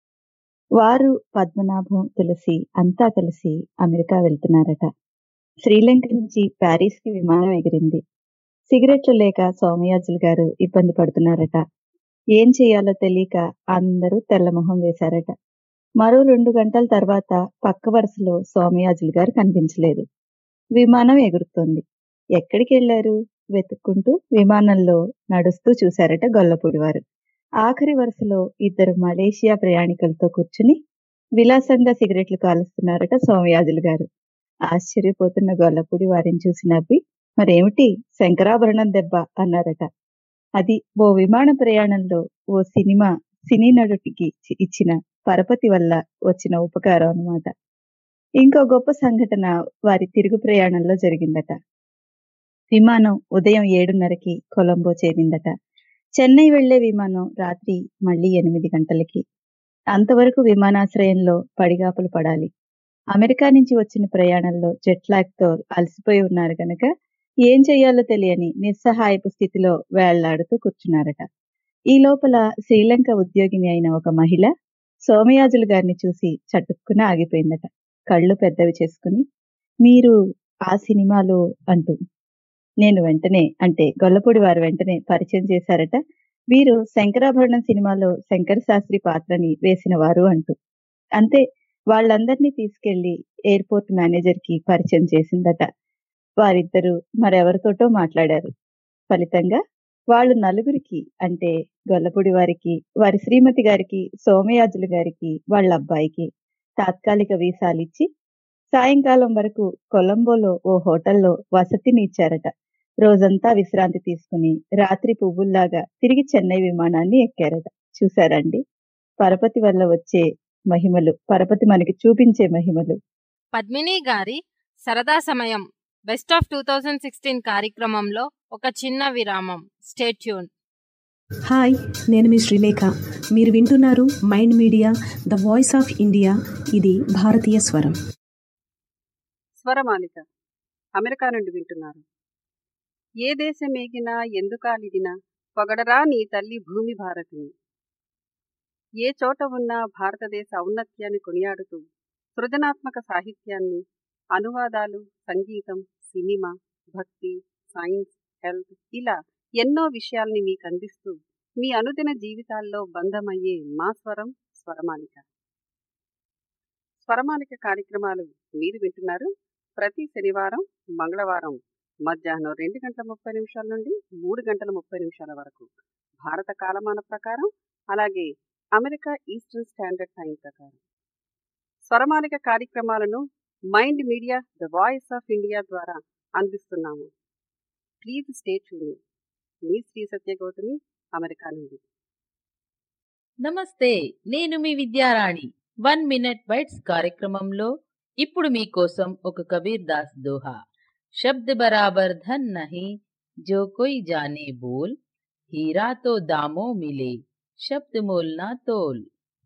వారు పద్మనాభం తులసి అంతా కలిసి అమెరికా వెళ్తున్నారట శ్రీలంక నుంచి ప్యారిస్ కి విమానం ఎగిరింది సిగరెట్లు లేక సోమయాజులు గారు ఇబ్బంది పడుతున్నారట ఏం చేయాలో తెలియక అందరూ తెల్లమొహం వేశారట మరో రెండు గంటల తర్వాత పక్క వరుసలో సోమయాజులు గారు కనిపించలేదు విమానం ఎగురుతోంది ఎక్కడికి వెళ్లారు వెతుక్కుంటూ విమానంలో నడుస్తూ చూశారట గొల్లపూడి వారు ఆఖరి వరుసలో ఇద్దరు మలేషియా ప్రయాణికులతో కూర్చుని విలాసంగా సిగరెట్లు కాలుస్తున్నారట సోమయాజులు గారు ఆశ్చర్యపోతున్న గొల్లపూడి వారిని చూసి నవ్వి మరేమిటి శంకరాభరణం దెబ్బ అన్నారట అది ఓ విమాన ప్రయాణంలో ఓ సినిమా సినీ నటుడికి ఇచ్చిన పరపతి వల్ల వచ్చిన ఉపకారం అన్నమాట ఇంకో గొప్ప సంఘటన వారి తిరుగు ప్రయాణంలో జరిగిందట విమానం ఉదయం ఏడున్నరకి కొలంబో చేరిందట చెన్నై వెళ్లే విమానం రాత్రి మళ్లీ ఎనిమిది గంటలకి అంతవరకు విమానాశ్రయంలో పడిగాపులు పడాలి అమెరికా నుంచి వచ్చిన ప్రయాణంలో జెట్లాగ్ తో అలసిపోయి ఉన్నారు గనక ఏం చెయ్యాలో తెలియని నిస్సహాయపు స్థితిలో వేళ్లాడుతూ కూర్చున్నారట ఈ లోపల శ్రీలంక ఉద్యోగిని అయిన ఒక మహిళ సోమయాజులు గారిని చూసి చటుక్కున ఆగిపోయిందట కళ్ళు పెద్దవి చేసుకుని మీరు ఆ సినిమాలో అంటూ నేను వెంటనే అంటే గొల్లపూడి వారు వెంటనే పరిచయం చేశారట వీరు శంకరాభరణం సినిమాలో శంకర శాస్త్రి పాత్రని వేసిన వారు అంటూ అంతే వాళ్ళందరినీ తీసుకెళ్లి ఎయిర్పోర్ట్ మేనేజర్ కి పరిచయం చేసిందట వారిద్దరూ మరెవరితోటో మాట్లాడారు ఫలితంగా వాళ్ళు నలుగురికి అంటే గొల్లపూడి వారికి వారి శ్రీమతి గారికి సోమయాజులు గారికి వాళ్ళ అబ్బాయికి తాత్కాలిక వీసాలు ఇచ్చి సాయంకాలం వరకు కొలంబోలో ఓ హోటల్లో వసతిని ఇచ్చారట రోజంతా విశ్రాంతి తీసుకుని రాత్రి పువ్వుల్లాగా తిరిగి చెన్నై విమానాన్ని ఎక్కారట చూశారండి పరపతి వల్ల వచ్చే మహిమలు పరపతి మనకి చూపించే మహిమలు పద్మిని గారి సరదా సమయం best of two thousand sixteen కార్యక్రమంలో ఒక చిన్న విరామం స్టేట్యూన్ హాయ్ నేను మీ శ్రీలేఖ మీరు వింటున్నారు mind media the voice of India ఇది భారతీయ స్వరం స్వరమాలిక అమెరికా నుండి వింటున్నారు ఏ దేశం ఏగినా ఎందుకాలిదినా పొగడరా నీ తల్లి భూమి భారతిని ఏ చోట ఉన్నా భారతదేశ ఔన్నత్యాన్ని కొనియాడుతూ సృజనాత్మక సాహిత్యాన్ని అనువాదాలు సంగీతం సినిమా భక్తి సైన్స్ హెల్త్ ఇలా ఎన్నో విషయాల్ని మీకు అందిస్తూ మీ అనుదిన జీవితాల్లో బంధమయ్యే మా స్వరం స్వరమాలిక స్వరమాలిక కార్యక్రమాలు మీరు వింటున్నారు ప్రతి శనివారం మంగళవారం మధ్యాహ్నం రెండు గంటల ముప్పై నిమిషాల నుండి మూడు గంటల ముప్పై నిమిషాల వరకు భారత కాలమాన ప్రకారం అలాగే అమెరికా ఈస్టర్న్ స్టాండర్డ్ టైం ప్రకారం స్వరమాలిక కార్యక్రమాలను mind media the voice of India ద్వారా అందిస్తున్నాము ప్లీజ్ స్టే ట్యూన్ మీ శ్రీ సత్యగౌతమి అమెరికా నుండి నమస్తే నేను మీ విద్యారాణి వన్ మినిట్ బైట్స్ కార్యక్రమంలో ఇప్పుడు మీకోసం ఒక కబీర్ దాస్ దోహా शब्द बराबर धन नहीं जो कोई जाने बोल हीरा तो दामो मिले శబ్ద మూల్నా తోల్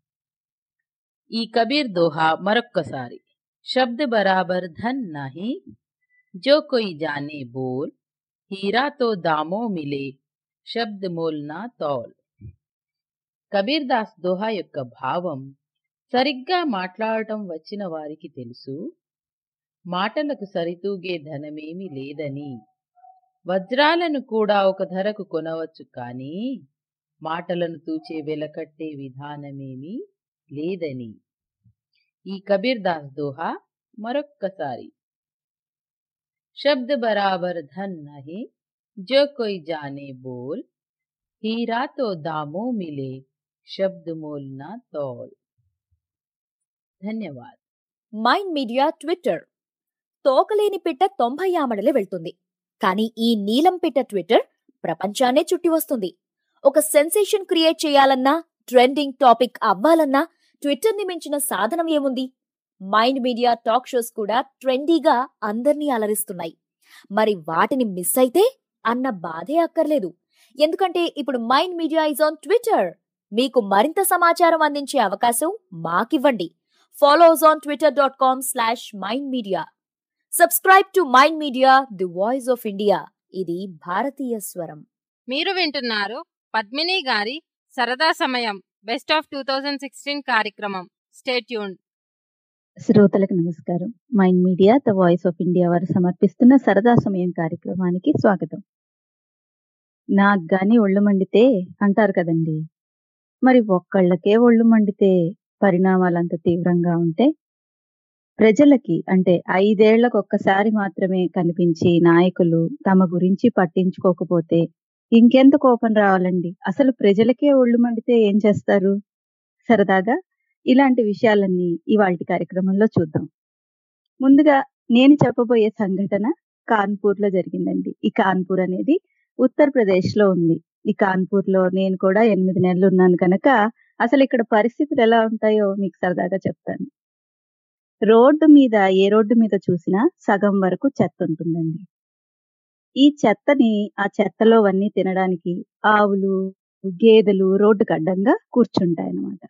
ఈ కబీర్ దోహా మరొక్కసారి శబ్ద బరాబర్ ధన్ నహి జో కొయి జానే బోల్ హీరా తో దామో మిలే శబ్ద మూల్నా తోల్ కబీర్ దాస్ దోహా యొక్క భావం సరిగ్గా మాట్లాడటం వచ్చిన వారికి తెలుసు మాటలకు సరితూగే ధనమేమి లేదని వజ్రాలను కూడా ఒక ధరకు కొనవచ్చు కానీ మాటలను తూచే వెలకట్టే విధానమేమీ లేదని ఈ కబీర్ దాస్ దోహా మరొక్కసారి శబ్ద బరాబర్ ధన్ నహి జో కొయి జానే బోల్ హీరా తో దామో మిలే శబ్ద మోల్ నా తోల్ ధన్యవాద్ మైండ్ మీడియా ట్విట్టర్ తోకలేని పిట్ట తొంభై ఆమడలే వెళ్తుంది కానీ ఈ నీలం పిట్ట ట్విట్టర్ ప్రపంచాన్నే చుట్టి వస్తుంది ఒక సెన్సేషన్ క్రియేట్ చేయాలన్నా ట్రెండింగ్ టాపిక్ అవ్వాలన్నా ట్విట్టర్ ని మించిన సాధనం ఏముంది మైండ్ మీడియా టాక్ షోస్ కూడా ట్రెండీగా అందర్నీ అలరిస్తున్నాయి మరి వాటిని మిస్ అయితే అన్న బాధే అక్కర్లేదు ఎందుకంటే ఇప్పుడు mind media is on Twitter మీకు మరింత సమాచారం అందించే అవకాశం మాకివ్వండి follow us on Twitter dot com slash mind media subscribe to mind media the voice of India ఇది భారతీయ స్వరం మీరు వింటున్నారు పద్మిని గారి సరదా సమయం best of two thousand sixteen కార్యక్రమం స్టేట్యూన్ శ్రోతలకు నమస్కారం mind media the voice of India వారు సమర్పిస్తున్న సరదా సమయం కార్యక్రమానికి స్వాగతం నాకు గాని ఒళ్ళు మండితే అంటారు కదండి మరి ఒక్కళ్ళకే ఒళ్ళు మండితే పరిణామాలు అంత తీవ్రంగా ఉంటే ప్రజలకి అంటే ఐదేళ్లకు ఒక్కసారి మాత్రమే కనిపించి నాయకులు తమ గురించి పట్టించుకోకపోతే ఇంకెంత కోపం రావాలండి అసలు ప్రజలకే ఒళ్ళు మండితే ఏం చేస్తారు సరదాగా ఇలాంటి విషయాలన్నీ ఇవాళ కార్యక్రమంలో చూద్దాం ముందుగా నేను చెప్పబోయే సంఘటన కాన్పూర్ లో జరిగిందండి ఈ కాన్పూర్ అనేది ఉత్తరప్రదేశ్ లో ఉంది ఈ కాన్పూర్ లో నేను కూడా ఎనిమిది నెలలు ఉన్నాను కనుక అసలు ఇక్కడ పరిస్థితులు ఎలా ఉంటాయో మీకు సరదాగా చెప్తాను రోడ్డు మీద ఏ రోడ్డు మీద చూసినా సగం వరకు చెత్త ఉంటుందండి ఈ చెత్తని ఆ చెత్తలో అన్నీ తినడానికి ఆవులు గేదెలు రోడ్డుకు అడ్డంగా కూర్చుంటాయి అన్నమాట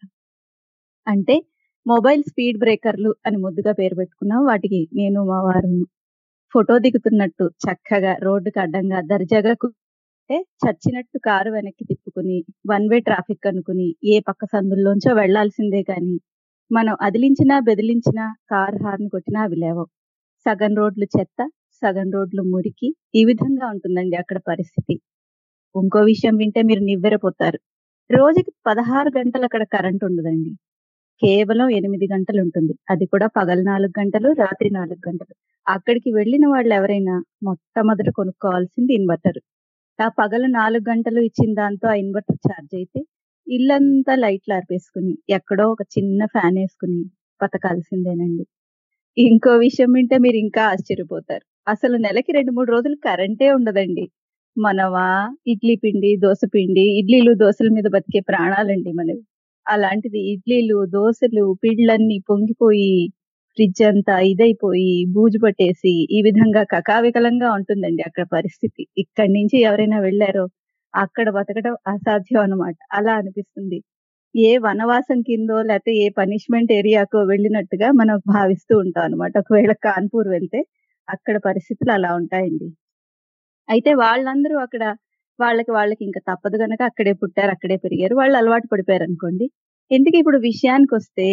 అంటే మొబైల్ స్పీడ్ బ్రేకర్లు అని ముద్దుగా పేరు పెట్టుకున్నాం వాటికి నేను మా వారు ఫోటో దిగుతున్నట్టు చక్కగా రోడ్డుకు అడ్డంగా దర్జాగా అంటే చచ్చినట్టు కారు వెనక్కి తిప్పుకుని వన్ వే ట్రాఫిక్ అనుకుని ఏ పక్క సందుల్లోంచో వెళ్లాల్సిందే కానీ మనం అదిలించినా బెదిలించినా కారు హార్న్ కొట్టినా అవి లేవవు సగం రోడ్లు చెత్త సగం రోడ్లు మురికి ఈ విధంగా ఉంటుందండి అక్కడ పరిస్థితి ఇంకో విషయం వింటే మీరు నివ్వెరపోతారు రోజుకి పదహారు గంటలు అక్కడ కరెంట్ ఉండదండి కేవలం ఎనిమిది గంటలు ఉంటుంది అది కూడా పగలు నాలుగు గంటలు రాత్రి నాలుగు గంటలు అక్కడికి వెళ్ళిన వాళ్ళు ఎవరైనా మొట్టమొదట కొనుక్కోవాల్సింది ఇన్వర్టర్ ఆ పగలు నాలుగు గంటలు ఇచ్చిన దాంతో ఆ ఇన్వర్టర్ ఛార్జ్ అయితే ఇల్లంతా లైట్లు ఆర్పేసుకుని ఎక్కడో ఒక చిన్న ఫ్యాన్ వేసుకుని బతకాల్సిందేనండి ఇంకో విషయం వింటే మీరు ఇంకా ఆశ్చర్యపోతారు అసలు నెలకి రెండు మూడు రోజులు కరెంటే ఉండదండి మనవా ఇడ్లీ పిండి దోశ పిండి ఇడ్లీలు దోశల మీద బతికే ప్రాణాలండి మనవి అలాంటిది ఇడ్లీలు దోశలు పిళ్ళన్నీ పొంగిపోయి ఫ్రిడ్జ్ అంతా ఇదైపోయి బూజు పట్టేసి ఈ విధంగా కకావికలంగా ఉంటుందండి అక్కడ పరిస్థితి ఇక్కడి నుంచి ఎవరైనా వెళ్ళారో అక్కడ బతకడం అసాధ్యం అన్నమాట అలా అనిపిస్తుంది ఏ వనవాసం కిందో లేకపోతే ఏ పనిష్మెంట్ ఏరియాకో వెళ్ళినట్టుగా మనం భావిస్తూ ఉంటాం అనమాట ఒకవేళ కాన్పూర్ వెళ్తే అక్కడ పరిస్థితులు అలా ఉంటాయండి అయితే వాళ్ళందరూ అక్కడ వాళ్ళకి వాళ్ళకి ఇంకా తప్పదు గనక అక్కడే పుట్టారు అక్కడే పెరిగారు వాళ్ళు అలవాటు పడిపోయారు అనుకోండి ఎందుకు ఇప్పుడు విషయానికి వస్తే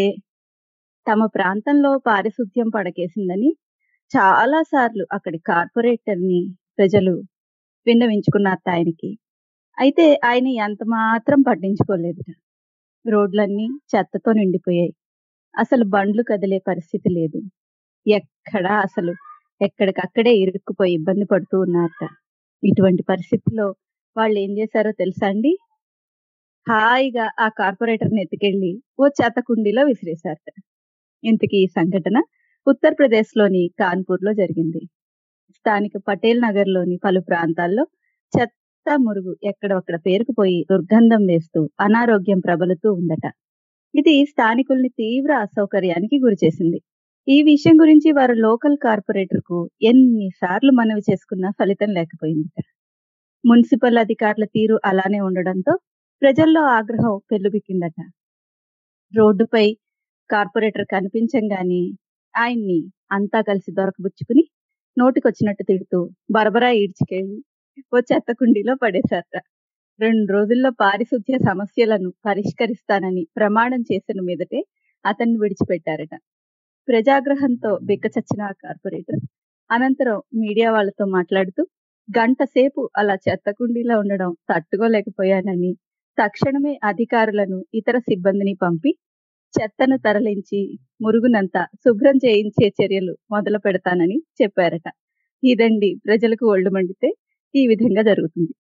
తమ ప్రాంతంలో పారిశుద్ధ్యం పడకేసిందని చాలా సార్లు అక్కడి కార్పొరేటర్ ని ప్రజలు విన్నవించుకున్నారు ఆయనకి అయితే ఆయన ఎంత మాత్రం పట్టించుకోలేదు రోడ్లన్నీ చెత్తతో నిండిపోయాయి అసలు బండ్లు కదిలే పరిస్థితి లేదు ఎక్కడా అసలు ఎక్కడికక్కడే ఇరుక్కుపోయి ఇబ్బంది పడుతూ ఉన్నారట ఇటువంటి పరిస్థితుల్లో వాళ్ళు ఏం చేశారో తెలుసా అండి హాయిగా ఆ కార్పొరేటర్ ని ఎత్తుకెళ్లి ఓ చెత్త కుండీలో విసిరేశారట ఇంతకీ ఈ సంఘటన ఉత్తరప్రదేశ్ లోని కాన్పూర్ లో జరిగింది స్థానిక పటేల్ నగర్ లోని పలు ప్రాంతాల్లో చెత్త మురుగు ఎక్కడొక్కడ పేరుకుపోయి దుర్గంధం వేస్తూ అనారోగ్యం ప్రబలుతూ ఉందట ఇది స్థానికుల్ని తీవ్ర అసౌకర్యానికి గురిచేసింది ఈ విషయం గురించి వారు లోకల్ కార్పొరేటర్ కు ఎన్నిసార్లు మనవి చేసుకున్నా ఫలితం లేకపోయిందట మున్సిపల్ అధికారుల తీరు అలానే ఉండడంతో ప్రజల్లో ఆగ్రహం పెల్లుబిక్కిందట రోడ్డుపై కార్పొరేటర్ కనిపించంగానే ఆయన్ని అంతా కలిసి దొరకబుచ్చుకుని నోటికొచ్చినట్టు తిడుతూ బరబరా ఈడ్చుకెళ్ళి ఓ చెత్త కుండీలో పడేశారట రెండు రోజుల్లో పారిశుద్ధ్య సమస్యలను పరిష్కరిస్తానని ప్రమాణం చేసిన మీదటే అతన్ని విడిచిపెట్టారట ప్రజాగ్రహంతో బిక్కచచ్చిన ఆ కార్పొరేటర్ అనంతరం మీడియా వాళ్ళతో మాట్లాడుతూ గంట సేపు అలా చెత్త కుండీలో ఉండడం తట్టుకోలేకపోయానని తక్షణమే అధికారులను ఇతర సిబ్బందిని పంపి చెత్తను తరలించి మురుగునంతా శుభ్రం చేయించే చర్యలు మొదలు పెడతానని చెప్పారట ఇదండి ప్రజలకు ఒళ్ళు మండితే ఈ విధంగా జరుగుతుంది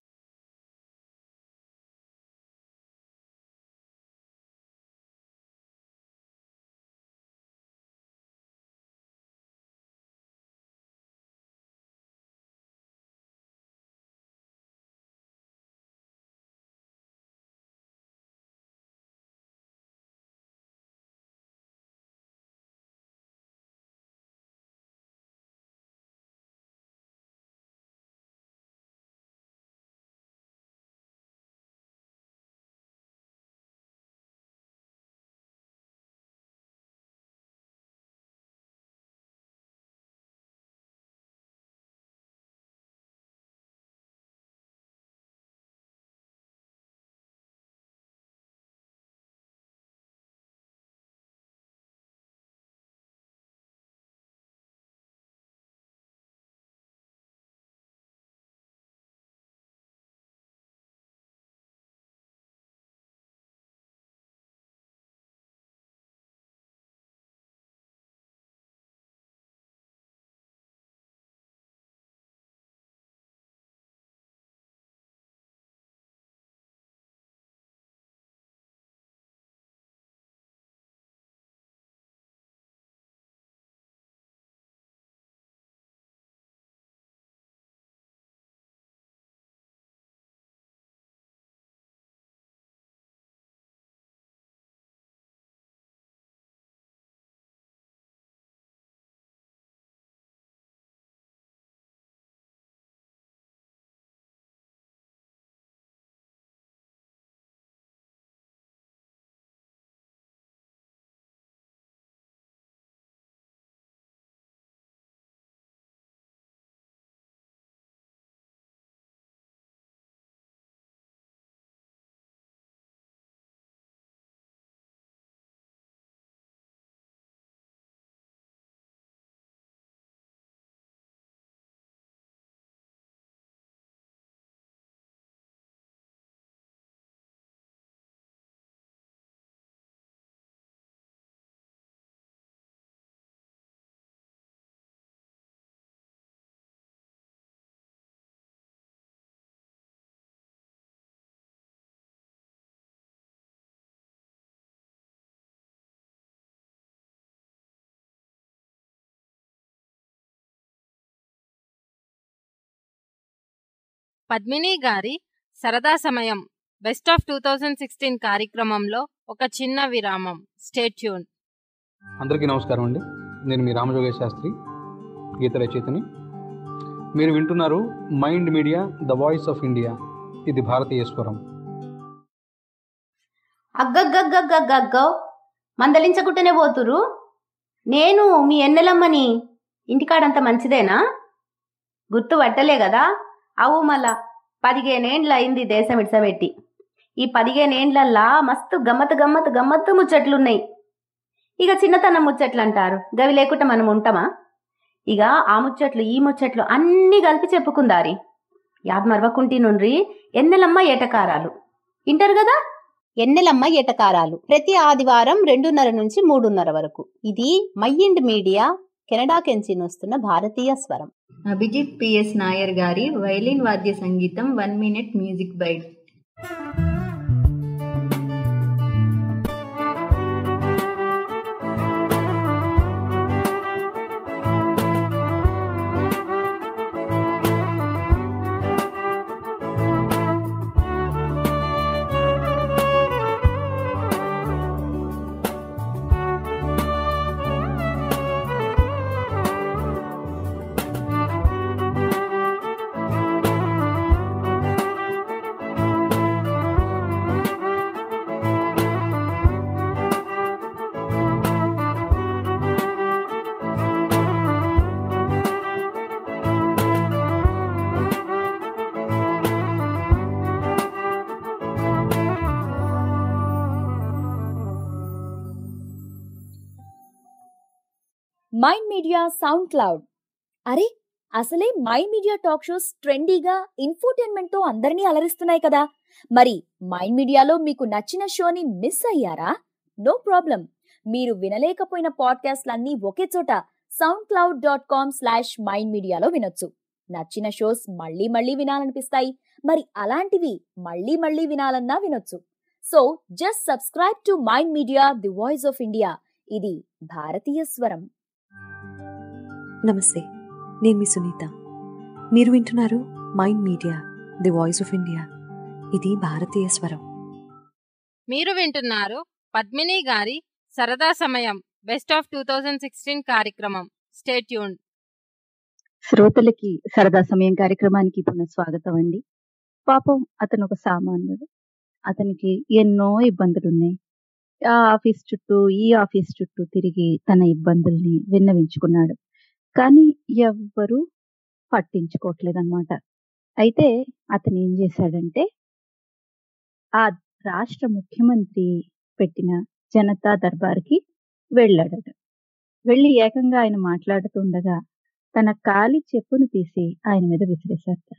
పద్మిని గారి సరదా సమయం best of two thousand sixteen కార్యక్రమంలో ఒక చిన్న విరామం స్టేట్యూన్ అందరికీ నమస్కారం అండి నేను మీ రామజోగేశ్ శాస్త్రి గీత రచయితని మీరు వింటున్నారు mind media the voice of India ఇది భారతీయ స్వరం అగ్గగ్గగ్గగ్గగ్గో మందలించకుంటేనే పోతురు నేను మీ ఎన్నెలమ్మని ఇంటికాడంత మంచిదేనా గుర్తు పట్టలే కదా అవు మళ్ళా పదిహేనేండ్ల అయింది దేశం ఇడ్సబెట్టి ఈ పదిహేనేండ్లల్లా మస్తు గమ్మత్ గమ్మత్ గమ్మత్తు ముచ్చట్లున్నాయి ఇక చిన్నతనం ముచ్చట్లు అంటారు గవి లేకుండా మనం ఉంటామా ఇక ఆ ముచ్చట్లు ఈ ముచ్చట్లు అన్నీ కలిపి చెప్పుకుందారి యాద్ మరవకుంటి నుండ్రి ఎన్నెలమ్మ ఏటకారాలు వింటారు కదా ఎన్నెలమ్మ ఏటకారాలు ప్రతి ఆదివారం రెండున్నర నుంచి మూడున్నర వరకు ఇది మైండ్ మీడియా కెనడా కెంచి వస్తున్న భారతీయ స్వరం అభిజిత్ పిఎస్ నాయర్ గారి వైలిన్ వాద్య సంగీతం one minute music byte mind media SoundCloud అరే అసలే మైండ్ మీడియా టాక్ షోస్ ట్రెండీగా ఇన్ఫోటైన్మెంట్ తో అందరినీ అలరిస్తున్నాయి కదా మరి మైండ్ మీడియాలో మీకు నచ్చిన షోని మిస్ అయ్యారా నో ప్రాబ్లం మీరు వినలేకపోయిన పాడ్కాస్ట్లన్నీ ఒకే చోట SoundCloud dot com slash mind మీడియాలో వినొచ్చు నచ్చిన షోస్ మళ్ళీ మళ్ళీ వినాలనిపిస్తాయి మరి అలాంటివి మళ్ళీ మళ్ళీ వినాలన్నా వినొచ్చు so just subscribe to mind media the voice of India ఇది భారతీయ స్వరం నమస్తే నేను మీ సునీత మీరు వింటున్నారు mind media the voice of India ఇది భారతీయ స్వరం మీరు వింటున్నారు పద్మిని గారి సరదా సమయం best of two thousand sixteen కార్యక్రమం స్టేట్యూన్ శ్రోతలకి సరదా సమయం కార్యక్రమానికి పునః స్వాగతం అండి పాపం అతను ఒక సామాన్యుడు అతనికి ఎన్నో ఇబ్బందులు ఉన్నాయి ఆ ఆఫీస్ చుట్టూ ఈ ఆఫీస్ చుట్టూ తిరిగి తన ఇబ్బందుల్ని విన్నవించుకున్నాడు కానీ ఎవ్వరూ పట్టించుకోవట్లేదన్నమాట అయితే అతను ఏం చేశాడంటే ఆ రాష్ట్ర ముఖ్యమంత్రి పెట్టిన జనతా దర్బార్కి వెళ్ళాడట వెళ్ళి ఏకంగా ఆయన మాట్లాడుతుండగా తన కాలి చెప్పును తీసి ఆయన మీద విసిరేశారట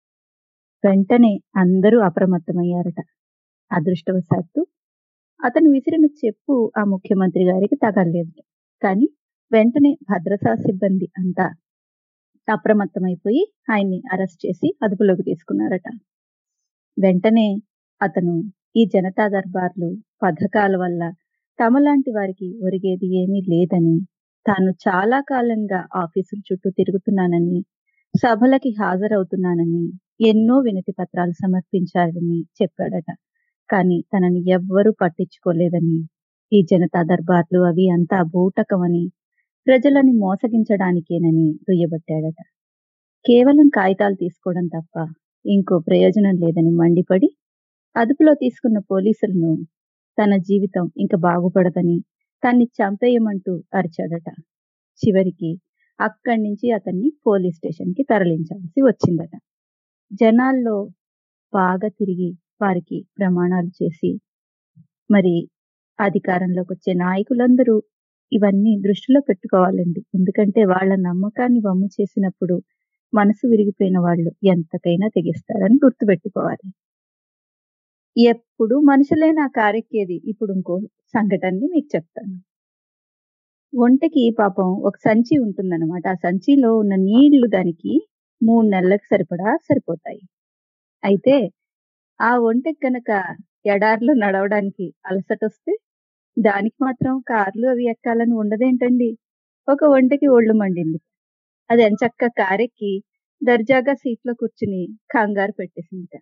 వెంటనే అందరూ అప్రమత్తమయ్యారట అదృష్టవశాత్తు అతను విసిరిన చెప్పు ఆ ముఖ్యమంత్రి గారికి తగలలేదు కానీ వెంటనే భద్రతా సిబ్బంది అంతా అప్రమత్తమైపోయి ఆయన్ని అరెస్ట్ చేసి అదుపులోకి తీసుకున్నారట వెంటనే అతను ఈ జనతా దర్బార్లు పథకాల వల్ల తమలాంటి వారికి ఒరిగేది ఏమీ లేదని తాను చాలా కాలంగా ఆఫీసుల చుట్టూ తిరుగుతున్నానని సభలకి హాజరవుతున్నానని ఎన్నో వినతి పత్రాలు సమర్పించారని చెప్పాడట కానీ తనని ఎవ్వరూ పట్టించుకోలేదని ఈ జనతా దర్బార్లు అవి అంతా బూటకమని ప్రజలని మోసగించడానికేనని దుయ్యబట్టాడట కేవలం కాగితాలు తీసుకోవడం తప్ప ఇంకో ప్రయోజనం లేదని మండిపడి అదుపులో తీసుకున్న పోలీసులను తన జీవితం ఇంకా బాగుపడదని తన్ని చంపేయమంటూ అరిచాడట చివరికి అక్కడి నుంచి అతన్ని పోలీస్ స్టేషన్ కి తరలించాల్సి వచ్చిందట జనాల్లో బాగా తిరిగి వారికి ప్రమాణాలు చేసి మరి అధికారంలోకి వచ్చే నాయకులందరూ ఇవన్నీ దృష్టిలో పెట్టుకోవాలండి ఎందుకంటే వాళ్ళ నమ్మకాన్ని వమ్ము చేసినప్పుడు మనసు విరిగిపోయిన వాళ్ళు ఎంతకైనా తెగిస్తారని గుర్తుపెట్టుకోవాలి ఎప్పుడు మనుషులే నా కారెక్కేది ఇప్పుడు ఇంకో సంఘటనని మీకు చెప్తాను ఒంటకి పాపం ఒక సంచి ఉంటుందన్నమాట ఆ సంచిలో ఉన్న నీళ్లు దానికి మూడు నెలలకు సరిపడా సరిపోతాయి అయితే ఆ ఒంటెకి గనక ఎడారిలో నడవడానికి అలసట వస్తే దానికి మాత్రం కార్లు అవి ఎక్కాలని ఉండదేంటండి ఒక ఒంటకి ఒళ్ళు మండింది అది ఎంచక్క కారెక్కి దర్జాగా సీట్లో కూర్చుని కంగారు పెట్టేసిందిట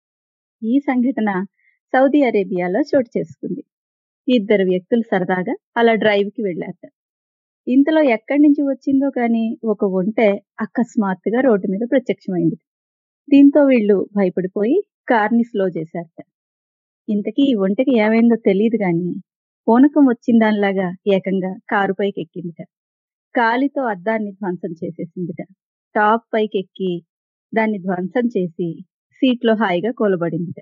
ఈ సంఘటన సౌదీ అరేబియాలో చోటు చేసుకుంది ఇద్దరు వ్యక్తులు సరదాగా అలా డ్రైవ్ కి వెళ్ళారట ఇంతలో ఎక్కడి నుంచి వచ్చిందో కానీ ఒక ఒంటె అకస్మాత్తుగా రోడ్డు మీద ప్రత్యక్షమైంది దీంతో వీళ్ళు భయపడిపోయి కార్ని స్లో చేశారట ఇంతకీ ఈ ఒంటెకి ఏమైందో తెలియదు గాని పూనకం వచ్చిన దానిలాగా ఏకంగా కారు పైకి ఎక్కిందిట కాలితో అద్దాన్ని ధ్వంసం చేసేసిందిట టాప్ పైకి ఎక్కి దాన్ని ధ్వంసం చేసి సీట్లో హాయిగా కూలబడిందిట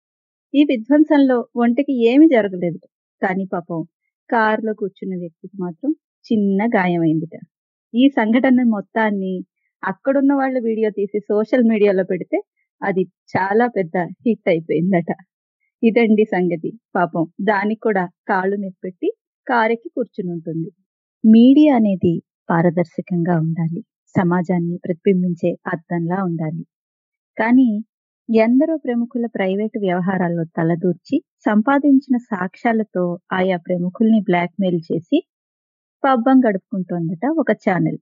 ఈ విధ్వంసంలో ఒంటెకి ఏమీ జరగలేదు కానీ పాపం కారులో కూర్చున్న వ్యక్తికి మాత్రం చిన్న గాయమైందిట ఈ సంఘటన మొత్తాన్ని అక్కడున్న వాళ్ళు వీడియో తీసి సోషల్ మీడియాలో పెడితే అది చాలా పెద్ద హిట్ అయిపోయిందట ఇదండి సంగతి పాపం దానికి కూడా కాళ్ళు నెప్పెట్టి కారెక్కి కూర్చుని ఉంటుంది మీడియా అనేది పారదర్శకంగా ఉండాలి సమాజాన్ని ప్రతిబింబించే అద్దంలా ఉండాలి కానీ ఎందరో ప్రముఖుల ప్రైవేటు వ్యవహారాల్లో తలదూర్చి సంపాదించిన సాక్ష్యాలతో ఆయా ప్రముఖుల్ని బ్లాక్మెయిల్ చేసి పబ్బం గడుపుకుంటోందట ఒక ఛానల్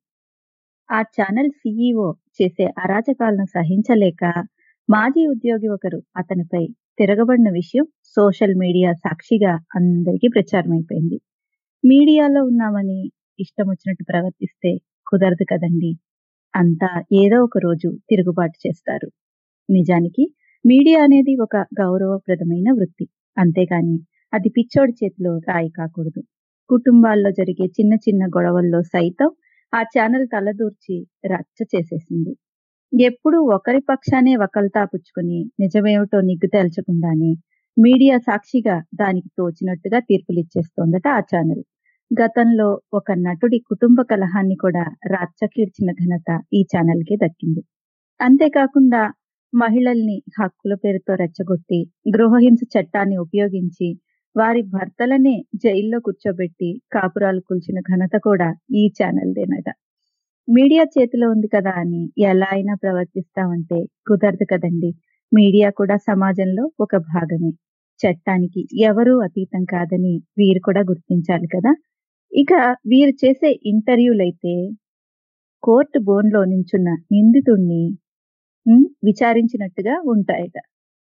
ఆ ఛానల్ సీఈఓ చేసే అరాచకాలను సహించలేక మాజీ ఉద్యోగి ఒకరు అతనిపై తిరగబడిన విషయం సోషల్ మీడియా సాక్షిగా అందరికీ ప్రచారమైపోయింది మీడియాలో ఉన్నామని ఇష్టం వచ్చినట్టు ప్రవర్తిస్తే కుదరదు కదండి అంతా ఏదో ఒక రోజు తిరుగుబాటు చేస్తారు నిజానికి మీడియా అనేది ఒక గౌరవప్రదమైన వృత్తి అంతేగాని అది పిచ్చోడి చేతిలో రాయి కాకూడదు కుటుంబాల్లో జరిగే చిన్న చిన్న గొడవల్లో సైతం ఆ ఛానల్ తలదూర్చి రచ్చ చేసేసింది ఎప్పుడూ ఒకరి పక్షానే వకల్తా పుచ్చుకుని నిజమేమిటో నిగ్గు తేల్చకుండానే మీడియా సాక్షిగా దానికి తోచినట్టుగా తీర్పులిచ్చేస్తోందట ఆ ఛానల్ గతంలో ఒక నటుడి కుటుంబ కలహాన్ని కూడా రాచ్చకీడ్చిన ఘనత ఈ ఛానల్కే దక్కింది అంతేకాకుండా మహిళల్ని హక్కుల పేరుతో రెచ్చగొట్టి గృహహింస చట్టాన్ని ఉపయోగించి వారి భర్తలనే జైల్లో కూర్చోబెట్టి కాపురాలు కూల్చిన ఘనత కూడా ఈ ఛానల్దేనట మీడియా చేతిలో ఉంది కదా అని ఎలా అయినా ప్రవర్తిస్తామంటే కుదరదు కదండి మీడియా కూడా సమాజంలో ఒక భాగమే చట్టానికి ఎవరూ అతీతం కాదని వీరు కూడా గుర్తించాలి కదా ఇక వీరు చేసే ఇంటర్వ్యూలైతే కోర్టు బోన్లో నించున్న నిందితుణ్ణి విచారించినట్టుగా ఉంటాయట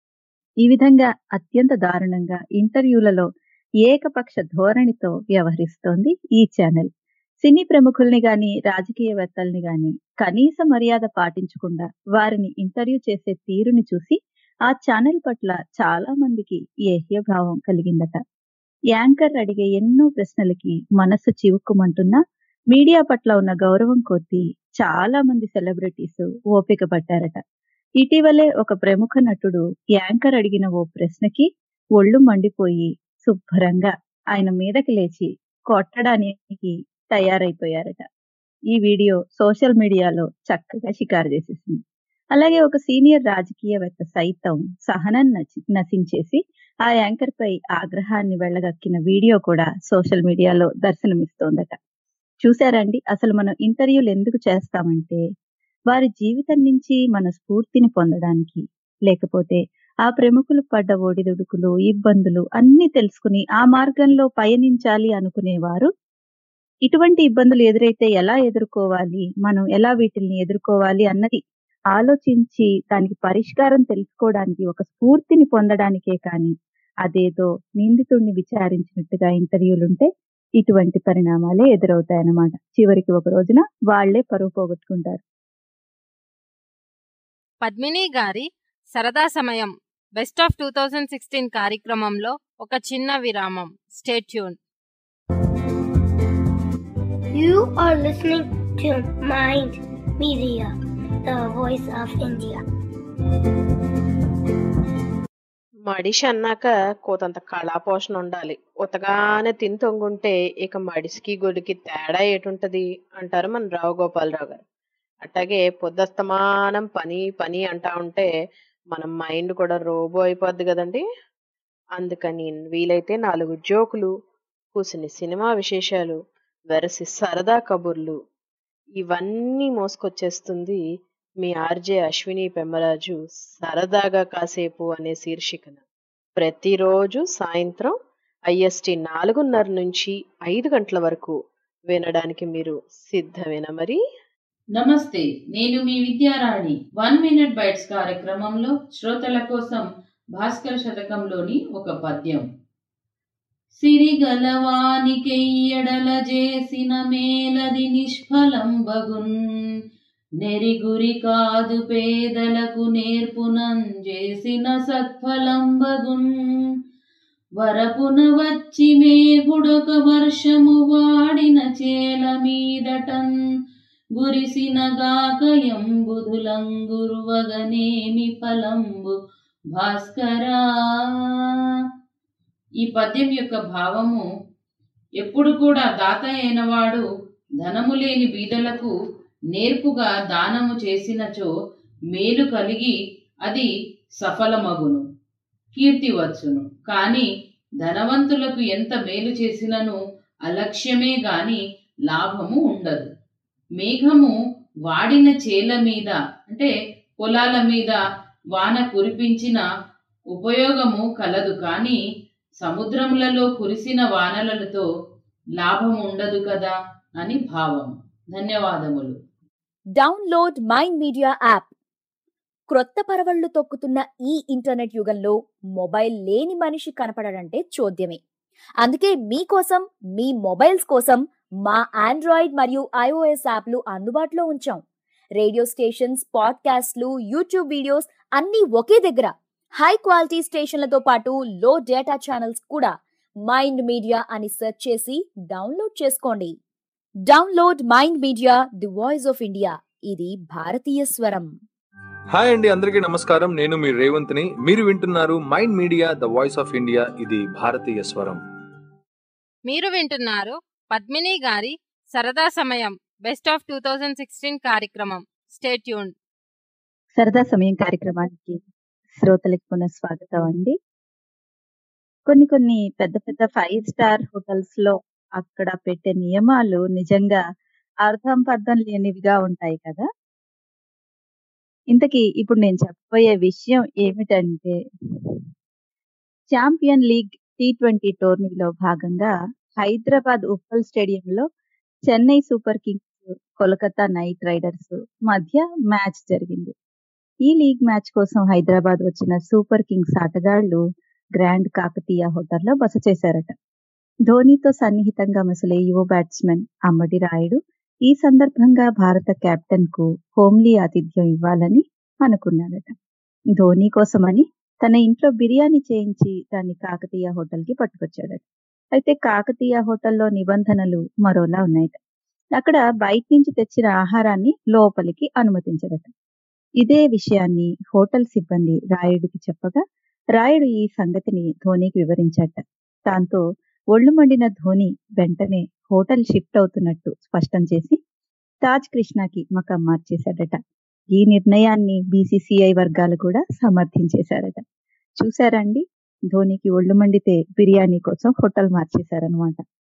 ఈ విధంగా అత్యంత దారుణంగా ఇంటర్వ్యూలలో ఏకపక్ష ధోరణితో వ్యవహరిస్తోంది ఈ ఛానల్ సినీ ప్రముఖుల్ని గాని రాజకీయవేత్తల్ని గాని కనీస మర్యాద పాటించకుండా వారిని ఇంటర్వ్యూ చేసే తీరుని చూసి ఆ ఛానల్ పట్ల చాలా మందికి ఏహ్యభావం కలిగిందట యాంకర్ అడిగే ఎన్నో ప్రశ్నలకి మనస్సు చివుక్కుమంటున్నా మీడియా పట్ల ఉన్న గౌరవం కొద్దీ చాలా మంది సెలబ్రిటీస్ ఓపిక పట్టారట ఇటీవలే ఒక ప్రముఖ నటుడు యాంకర్ అడిగిన ఓ ప్రశ్నకి ఒళ్ళు మండిపోయి శుభ్రంగా ఆయన మీదకి లేచి కొట్టడానికి తయారైపోయారట ఈ వీడియో సోషల్ మీడియాలో చక్కగా షికారు చేసేసింది అలాగే ఒక సీనియర్ రాజకీయవేత్త సైతం సహనం నశించేసి ఆ యాంకర్ పై ఆగ్రహాన్ని వెళ్ళగక్కిన వీడియో కూడా సోషల్ మీడియాలో దర్శనమిస్తోందట చూసారండి అసలు మనం ఇంటర్వ్యూలు ఎందుకు చేస్తామంటే వారి జీవితం నుంచి మన స్ఫూర్తిని పొందడానికి లేకపోతే ఆ ప్రముఖులు పడ్డ ఒడిదుడుకులు ఇబ్బందులు అన్ని తెలుసుకుని ఆ మార్గంలో పయనించాలి అనుకునేవారు ఇటువంటి ఇబ్బందులు ఎదురైతే ఎలా ఎదుర్కోవాలి మనం ఎలా వీటిని ఎదుర్కోవాలి అన్నది ఆలోచించి దానికి పరిష్కారం తెలుసుకోవడానికి ఒక స్ఫూర్తిని పొందడానికే కానీ అదేదో నిందితుడిని విచారించినట్టుగా ఇంటర్వ్యూలుంటే ఇటువంటి పరిణామాలే ఎదురవుతాయన్నమాట చివరికి ఒక రోజున వాళ్లే పరువు పోగొట్టుకుంటారు పద్మిని గారి సరదా సమయం best of two thousand sixteen కార్యక్రమంలో ఒక చిన్న విరామం stay tuned You are listening to Mind Media, the voice of India. మడిషి అన్నాక కోతంత కళాపోషణ ఉండాలి ఉతగానే తిని తొంగుంటే ఇక మడిసికి గొడికి తేడా ఏటుంటది అంటారు మన రావు గోపాలరావు గారు అట్లాగే పొద్దస్తమానం పని పని అంటా ఉంటే మన మైండ్ కూడా రోబో అయిపోద్ది కదండి అందుకని వీలైతే నాలుగు జోకులు కూసిని సినిమా విశేషాలు వెరసి సరదా కబుర్లు ఇవన్నీ మోసుకొచ్చేస్తుంది మీ ఆర్జే అశ్విని పెమ్మరాజు సరదాగా కాసేపు అనే శీర్షికన ప్రతిరోజు సాయంత్రం ఐఎస్టి నాలుగున్నర నుంచి ఐదు గంటల వరకు వినడానికి మీరు సిద్ధమేనా మరి నమస్తే నేను మీ విద్యారాణి వన్ మినిట్ బైట్స్ కార్యక్రమంలో శ్రోతల కోసం భాస్కర శతకంలోని ఒక పద్యం సిరిగలవానికెయ్యడల చేసిన మేలది నిష్ఫలం బగున్ నెరిగురి కాదు పేదలకు నేర్పునం చేసిన సత్ఫలం బగున్ వరపున వచ్చి మేఘుడొక వర్షము వాడిన చేల మీదటన్ గురిసిన గాకయంబుధులంగురువగనేమి ఫలంబు భాస్కరా ఈ పద్యం యొక్క భావము ఎప్పుడు కూడా దాత అయినవాడు ధనము లేని బీదలకు నేర్పుగా దానము చేసినచో మేలు కలిగి అది సఫలమగును కీర్తి వచ్చును కాని ధనవంతులకు ఎంత మేలు చేసినను అలక్ష్యమే గాని లాభము ఉండదు మేఘము వాడిన చేల మీద అంటే పొలాల మీద వాన కురిపించిన ఉపయోగము కలదు కానీ సముద్రములలో కురిసిన వానలతో లాభం ఉండదు కదా అని భావం ధన్యవాదములు డౌన్లోడ్ మైండ్ మీడియా యాప్ క్రొత్త పరవళ్లు తొక్కుతున్న ఈ ఇంటర్నెట్ యుగంలో మొబైల్ లేని మనిషి కనపడడంటే చోద్యమే అందుకే మీకోసం మీ మొబైల్స్ కోసం మా ఆండ్రాయిడ్ మరియు ఐఓఎస్ యాప్లు అందుబాటులో ఉంచాం రేడియో స్టేషన్స్ పాడ్కాస్ట్లు యూట్యూబ్ వీడియోస్ అన్నీ ఒకే దగ్గర హై క్వాలిటీ స్టేషన్లతో పాటు లో డేటా ఛానల్స్ కూడా మైండ్ మీడియా అని సెర్చ్ చేసి డౌన్లోడ్ చేసుకోండి download mind media the voice of India ఇది భారతీయ స్వరం హాయ్ అండి అందరికీ నమస్కారం నేను మీ రేవంత్ని మీరు వింటున్నారు mind media the voice of India ఇది భారతీయ స్వరం మీరు వింటున్నారు పద్మిని గారి సరదా సమయం best of two thousand sixteen కార్యక్రమం స్టేట్ ట్యూన్ సరదా సమయం కార్యక్రమానికి శ్రోతలకు పునః స్వాగతం అండి కొన్ని కొన్ని పెద్ద పెద్ద ఫైవ్ స్టార్ హోటల్స్ లో అక్కడ పెట్టే నియమాలు నిజంగా అర్థం పర్థం లేనివిగా ఉంటాయి కదా ఇంతకీ ఇప్పుడు నేను చెప్పబోయే విషయం ఏమిటంటే ఛాంపియన్ లీగ్ టీ ట్వంటీ టోర్నీలో భాగంగా హైదరాబాద్ ఉప్పల్ స్టేడియంలో Chennai super kings Kolkata knight riders మధ్య మ్యాచ్ జరిగింది ఈ లీగ్ మ్యాచ్ కోసం హైదరాబాద్ వచ్చిన సూపర్ కింగ్స్ ఆటగాళ్లు గ్రాండ్ కాకతీయ హోటల్లో బస చేశారట ధోనీతో సన్నిహితంగా మసలే యువ బ్యాట్స్మెన్ అమ్మడి రాయుడు ఈ సందర్భంగా భారత కెప్టెన్ కు హోమ్లీ ఆతిథ్యం ఇవ్వాలని అనుకున్నాడట ధోనీ కోసమని తన ఇంట్లో బిర్యానీ చేయించి దాన్ని కాకతీయ హోటల్ కి పట్టుకొచ్చాడట అయితే కాకతీయ హోటల్లో నిబంధనలు మరోలా ఉన్నాయట అక్కడ బయట నుంచి తెచ్చిన ఆహారాన్ని లోపలికి అనుమతించడట ఇదే విషయాన్ని హోటల్ సిబ్బంది రాయుడికి చెప్పగా రాయుడు ఈ సంగతిని ధోనీకి వివరించాట దాంతో ఒళ్ళు మండిన ధోని వెంటనే హోటల్ షిఫ్ట్ అవుతున్నట్టు స్పష్టం చేసి తాజ్ కృష్ణకి మకం మార్చేశాడట ఈ నిర్ణయాన్ని బీసీసీఐ వర్గాలు కూడా సమర్థించేశారట చూసారండి ధోనికి ఒళ్ళు మండితే బిర్యానీ కోసం హోటల్ మార్చేశారనమాట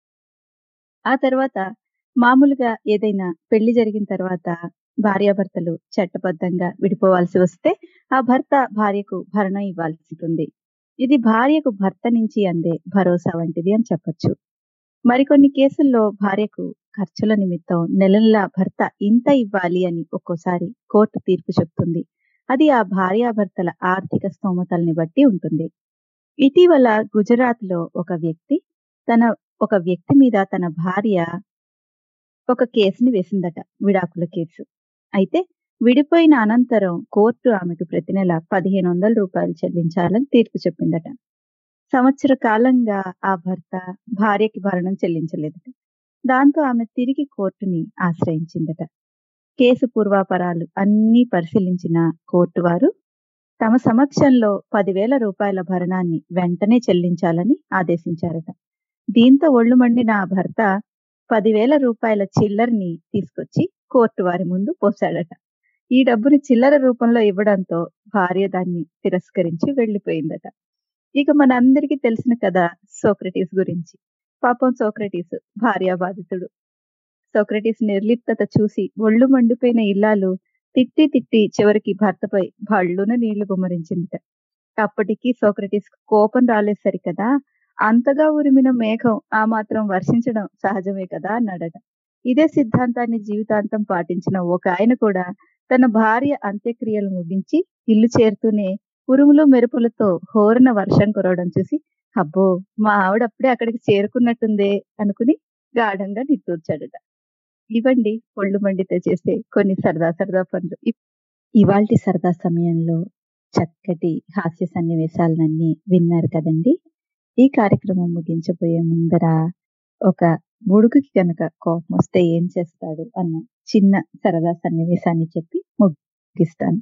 ఆ తర్వాత మామూలుగా ఏదైనా పెళ్లి జరిగిన తర్వాత భార్యాభర్తలు చట్టబద్ధంగా విడిపోవాల్సి వస్తే ఆ భర్త భార్యకు భరణం ఇవ్వాల్సి ఉంటుంది ఇది భార్యకు భర్త నుంచి అందే భరోసా వంటిది అని చెప్పొచ్చు మరికొన్ని కేసుల్లో భార్యకు ఖర్చుల నిమిత్తం నెలలా భర్త ఇంత ఇవ్వాలి అని ఒక్కోసారి కోర్టు తీర్పు చెప్తుంది అది ఆ భార్యాభర్తల ఆర్థిక స్తోమతల్ని బట్టి ఉంటుంది ఇటీవల గుజరాత్ లో ఒక వ్యక్తి తన ఒక వ్యక్తి మీద తన భార్య ఒక కేసుని వేసిందట విడాకుల కేసు అయితే విడిపోయిన అనంతరం కోర్టు ఆమెకు ప్రతి నెల పదిహేను వందల రూపాయలు చెల్లించాలని తీర్పు చెప్పిందట సంవత్సర కాలంగా ఆ భర్త భార్యకి భరణం చెల్లించలేదట దాంతో ఆమె తిరిగి కోర్టుని ఆశ్రయించిందట కేసు పూర్వాపరాలు అన్నీ పరిశీలించిన కోర్టు వారు తమ సమక్షంలో పదివేల రూపాయల భరణాన్ని వెంటనే చెల్లించాలని ఆదేశించారట దీంతో ఒళ్ళు మండిన ఆ భర్త పదివేల రూపాయల చిల్లర్ని తీసుకొచ్చి కోర్టు వారి ముందు పోశాడట ఈ డబ్బుని చిల్లర రూపంలో ఇవ్వడంతో భార్య దాన్ని తిరస్కరించి వెళ్లిపోయిందట ఇక మనందరికీ తెలిసిన కథ సోక్రటీస్ గురించి పాపం సోక్రటీస్ భార్యా బాధితుడు సోక్రటీస్ నిర్లిప్తత చూసి ఒళ్ళు మండిపోయిన ఇల్లాలు తిట్టి తిట్టి చివరికి భర్తపై భళ్ళున నీళ్లు గుమ్మరించిందట అప్పటికి సోక్రటీస్ కోపం రాలేదు సరి కదా అంతగా ఉరిమిన మేఘం ఆ మాత్రం వర్షించడం సహజమే కదా అన్నాడట ఇదే సిద్ధాంతాన్ని జీవితాంతం పాటించిన ఒక ఆయన కూడా తన భార్య అంత్యక్రియలు ముగించి ఇల్లు చేరుతూనే ఉరుములు మెరుపులతో హోరున వర్షం కురవడం చూసి అబ్బో మా ఆవిడ అప్పుడే అక్కడికి చేరుకున్నట్టుందే అనుకుని గాఢంగా నిట్టూర్చాడట ఇవ్వండి ఒళ్ళు మండితే చేసే కొన్ని సరదా సరదా పనులు ఇవాల్టి సరదా సమయంలో చక్కటి హాస్య సన్నివేశాలన్నీ విన్నారు కదండి ఈ కార్యక్రమం ముగించబోయే ముందర ఒక బుడుగుకి కనుక కోపం వస్తే ఏం చేస్తాడు అన్న చిన్న సరదా సన్నివేశాన్ని చెప్పి ముగిస్తాను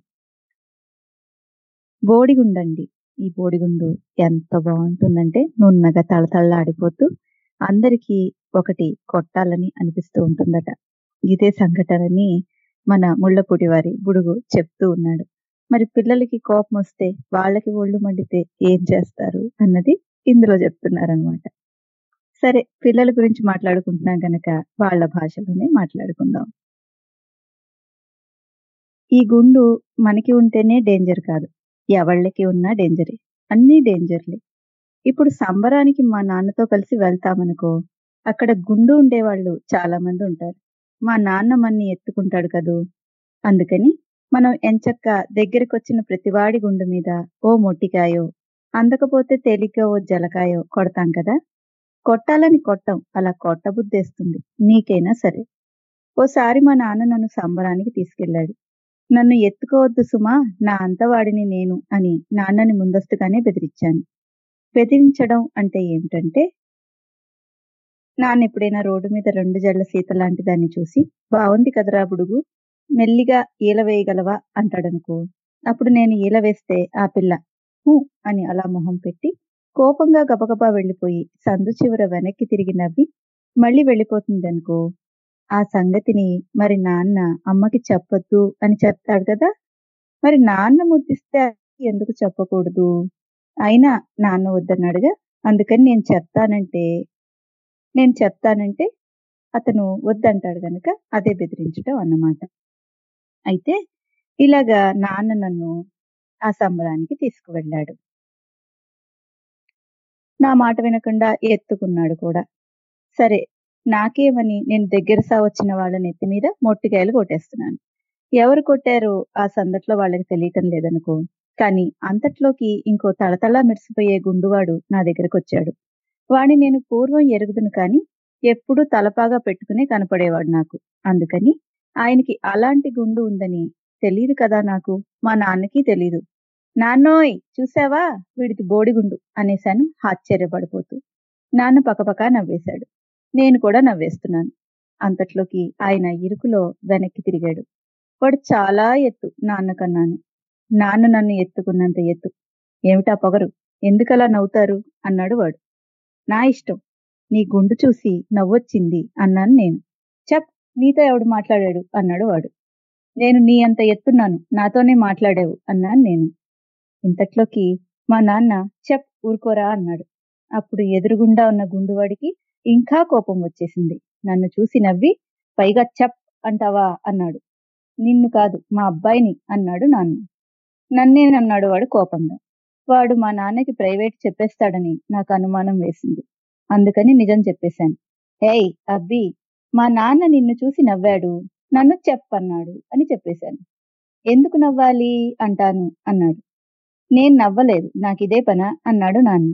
బోడిగుండండి ఈ బోడిగుండు ఎంత బాగుంటుందంటే నున్నగా తళతళలాడిపోతూ అందరికీ ఒకటి కొట్టాలని అనిపిస్తూ ఉంటుందట ఇదే సంఘటనని మన ముళ్ళపూడి వారి బుడుగు చెప్తూ ఉన్నాడు మరి పిల్లలకి కోపం వస్తే వాళ్ళకి ఒళ్ళు మండితే ఏం చేస్తారు అన్నది ఇందులో చెప్తున్నారనమాట సరే పిల్లల గురించి మాట్లాడుకుంటున్నాం గనక వాళ్ళ భాషలోనే మాట్లాడుకుందాం ఈ గుండు మనకి ఉంటేనే డేంజర్ కాదు ఎవళ్ళకి ఉన్నా డేంజరే అన్నీ డేంజర్లే ఇప్పుడు సంబరానికి మా నాన్నతో కలిసి వెళ్తామనుకో అక్కడ గుండు ఉండేవాళ్ళు చాలా మంది ఉంటారు మా నాన్న మన్ని ఎత్తుకుంటాడు కదూ అందుకని మనం ఎంచక్క దగ్గరికి వచ్చిన ప్రతివాడి గుండు మీద ఓ మొట్టికాయో అందకపోతే తేలిగ్గా ఓ జలకాయో కొడతాం కదా కొట్టాలని కొట్టం అలా కొట్టబుద్ధేస్తుంది నీకైనా సరే ఓసారి మా నాన్న నన్ను సంబరానికి తీసుకెళ్లాడు నన్ను ఎత్తుకోవద్దు సుమా నా అంతవాడిని నేను అని నాన్నని ముందస్తుగానే బెదిరించాను బెదిరించడం అంటే ఏమిటంటే నాన్న ఎప్పుడైనా రోడ్డు మీద రెండు జళ్ల సీత లాంటి దాన్ని చూసి బాగుంది కదరా బుడుగు మెల్లిగా ఈల వేయగలవా అంటాడనుకో అప్పుడు నేను ఈల వేస్తే ఆ పిల్ల హూ అని అలా మొహం పెట్టి కోపంగా గబగబా వెళ్ళిపోయి సందు చివర వెనక్కి తిరిగి నవ్వి మళ్ళీ వెళ్ళిపోతుందనుకో ఆ సంగతిని మరి నాన్న అమ్మకి చెప్పొద్దు అని చెప్తాడు కదా మరి నాన్న ముద్దిస్తే ఎందుకు చెప్పకూడదు అయినా నాన్న వద్దన్నాడుగా అందుకని నేను చెప్తానంటే నేను చెప్తానంటే అతను వద్దంటాడు గనక అదే బెదిరించడం అన్నమాట అయితే ఇలాగా నాన్న నన్ను ఆ సంబరానికి తీసుకువెళ్ళాడు నా మాట వినకుండా ఎత్తుకున్నాడు కూడా సరే నాకేమని నేను దగ్గర సా వచ్చిన వాళ్ళ నెత్తి మీద మొట్టికాయలు కొట్టేస్తున్నాను ఎవరు కొట్టారో ఆ సందట్లో వాళ్ళకి తెలియటం లేదనుకో కానీ అంతట్లోకి ఇంకో తళతళ మెరిసిపోయే గుండువాడు నా దగ్గరకు వచ్చాడు వాడిని నేను పూర్వం ఎరుగుదును కాని ఎప్పుడూ తలపాగా పెట్టుకునే కనపడేవాడు నాకు అందుకని ఆయనకి అలాంటి గుండు ఉందని తెలియదు కదా నాకు మా నాన్నకి తెలీదు నాన్నోయ్ చూసావా వీడికి బోడిగుండు అనేశాను ఆశ్చర్యపడిపోతూ నాన్న పకపకా నవ్వేశాడు నేను కూడా నవ్వేస్తున్నాను అంతట్లోకి ఆయన ఇరుకులో వెనక్కి తిరిగాడు వాడు చాలా ఎత్తు నాన్నకన్నాను నాన్న నన్ను ఎత్తుకున్నంత ఎత్తు ఏమిటా పొగరు ఎందుకలా నవ్వుతారు అన్నాడు వాడు నా ఇష్టం నీ గుండు చూసి నవ్వొచ్చింది అన్నాను నేను చెప్ నీతో ఎవడు మాట్లాడాడు అన్నాడు వాడు నేను నీ అంత ఎత్తున్నాను నాతోనే మాట్లాడావు అన్నాను నేను ఇంతట్లోకి మా నాన్న చెప్ ఊరుకోరా అన్నాడు అప్పుడు ఎదురుగుండా ఉన్న గుండువాడికి ఇంకా కోపం వచ్చేసింది నన్ను చూసి నవ్వి పైగా చెప్ అంటావా అన్నాడు నిన్ను కాదు మా అబ్బాయిని అన్నాడు నాన్న నన్నేనన్నాడు వాడు కోపంగా వాడు మా నాన్నకి ప్రైవేట్ చెప్పేస్తాడని నాకు అనుమానం వేసింది అందుకని నిజం చెప్పేశాను ఏయ్ అబ్బి మా నాన్న నిన్ను చూసి నవ్వాడు నన్ను చెప్పన్నాడు అని చెప్పేశాను ఎందుకు నవ్వాలి అంటాను అన్నాడు నేను నవ్వలేదు నాకిదే పనా అన్నాడు నాన్న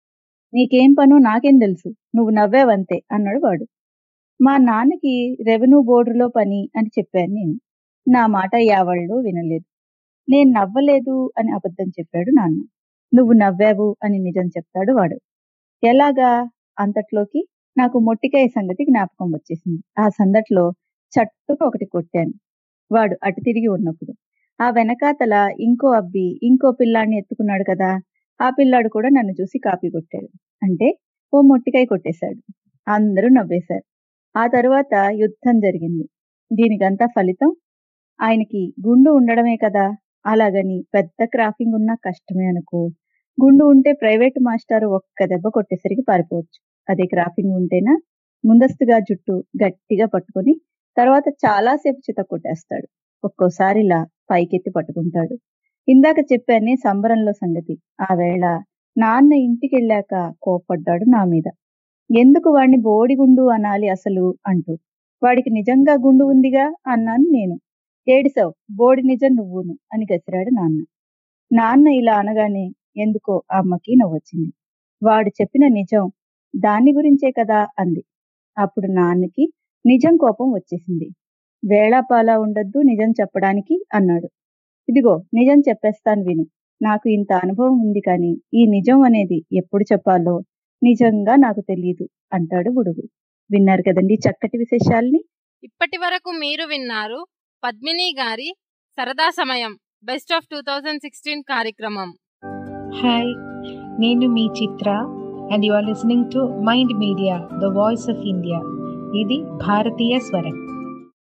నీకేం పను నాకేం తెలుసు నువ్వు నవ్వావంతే అన్నాడు వాడు మా నాన్నకి రెవెన్యూ బోర్డులో పని అని చెప్పాను నేను నా మాట యావళ్ళు వినలేదు నేను నవ్వలేదు అని అబద్ధం చెప్పాడు నాన్న నువ్వు నవ్వావు అని నిజం చెప్తాడు వాడు ఎలాగా అంతట్లోకి నాకు మొట్టికాయ సంగతి జ్ఞాపకం వచ్చేసింది ఆ సందట్లో చట్టుగా ఒకటి కొట్టాను వాడు అటు తిరిగి ఉన్నప్పుడు ఆ వెనకాతల ఇంకో అబ్బి ఇంకో పిల్లాడిని ఎత్తుకున్నాడు కదా ఆ పిల్లాడు కూడా నన్ను చూసి కాపీ కొట్టాడు అంటే ఓ మొట్టికాయ కొట్టేశాడు అందరూ నవ్వేశారు ఆ తరువాత యుద్ధం జరిగింది దీనికంతా ఫలితం ఆయనకి గుండు ఉండడమే కదా అలాగని పెద్ద క్రాఫింగ్ ఉన్నా కష్టమే అనుకో గుండు ఉంటే ప్రైవేట్ మాస్టారు ఒక్క దెబ్బ కొట్టేసరికి పారిపోవచ్చు అదే క్రాఫింగ్ ఉంటేనా ముందస్తుగా జుట్టు గట్టిగా పట్టుకొని తర్వాత చాలాసేపు చిత కొట్టేస్తాడు ఒక్కోసారి ఇలా పైకెత్తి పట్టుకుంటాడు ఇందాక చెప్పానే సంబరంలో సంగతి ఆ వేళ నాన్న ఇంటికెళ్ళాక కోపడ్డాడు నా మీద ఎందుకు వాణ్ణి బోడిగుండు అనాలి అసలు అంటూ వాడికి నిజంగా గుండు ఉందిగా అన్నాను నేను ఏడిసావు బోడి నిజం నువ్వును అని గసిరాడు నాన్న నాన్న ఇలా అనగానే ఎందుకో ఆ అమ్మకి నవ్వొచ్చింది వాడు చెప్పిన నిజం దాని గురించే కదా అంది అప్పుడు నాన్నకి నిజం కోపం వచ్చేసింది వేళాపాలా ఉండొద్దు నిజం చెప్పడానికి అన్నాడు ఇదిగో నిజం చెప్పేస్తాను విను నాకు ఇంత అనుభవం ఉంది కానీ ఈ నిజం అనేది ఎప్పుడు చెప్పాలో నిజంగా నాకు తెలియదు అంటాడు గుడుగు విన్నారు కదండి చక్కటి విశేషాల్ని ఇప్పటి వరకు మీరు విన్నారు పద్మిని గారి సరదా సమయం best of two thousand sixteen కార్యక్రమం హాయ్ నేను మీ Chitra and you are listening to mind media the voice of India ఇది భారతీయ స్వరం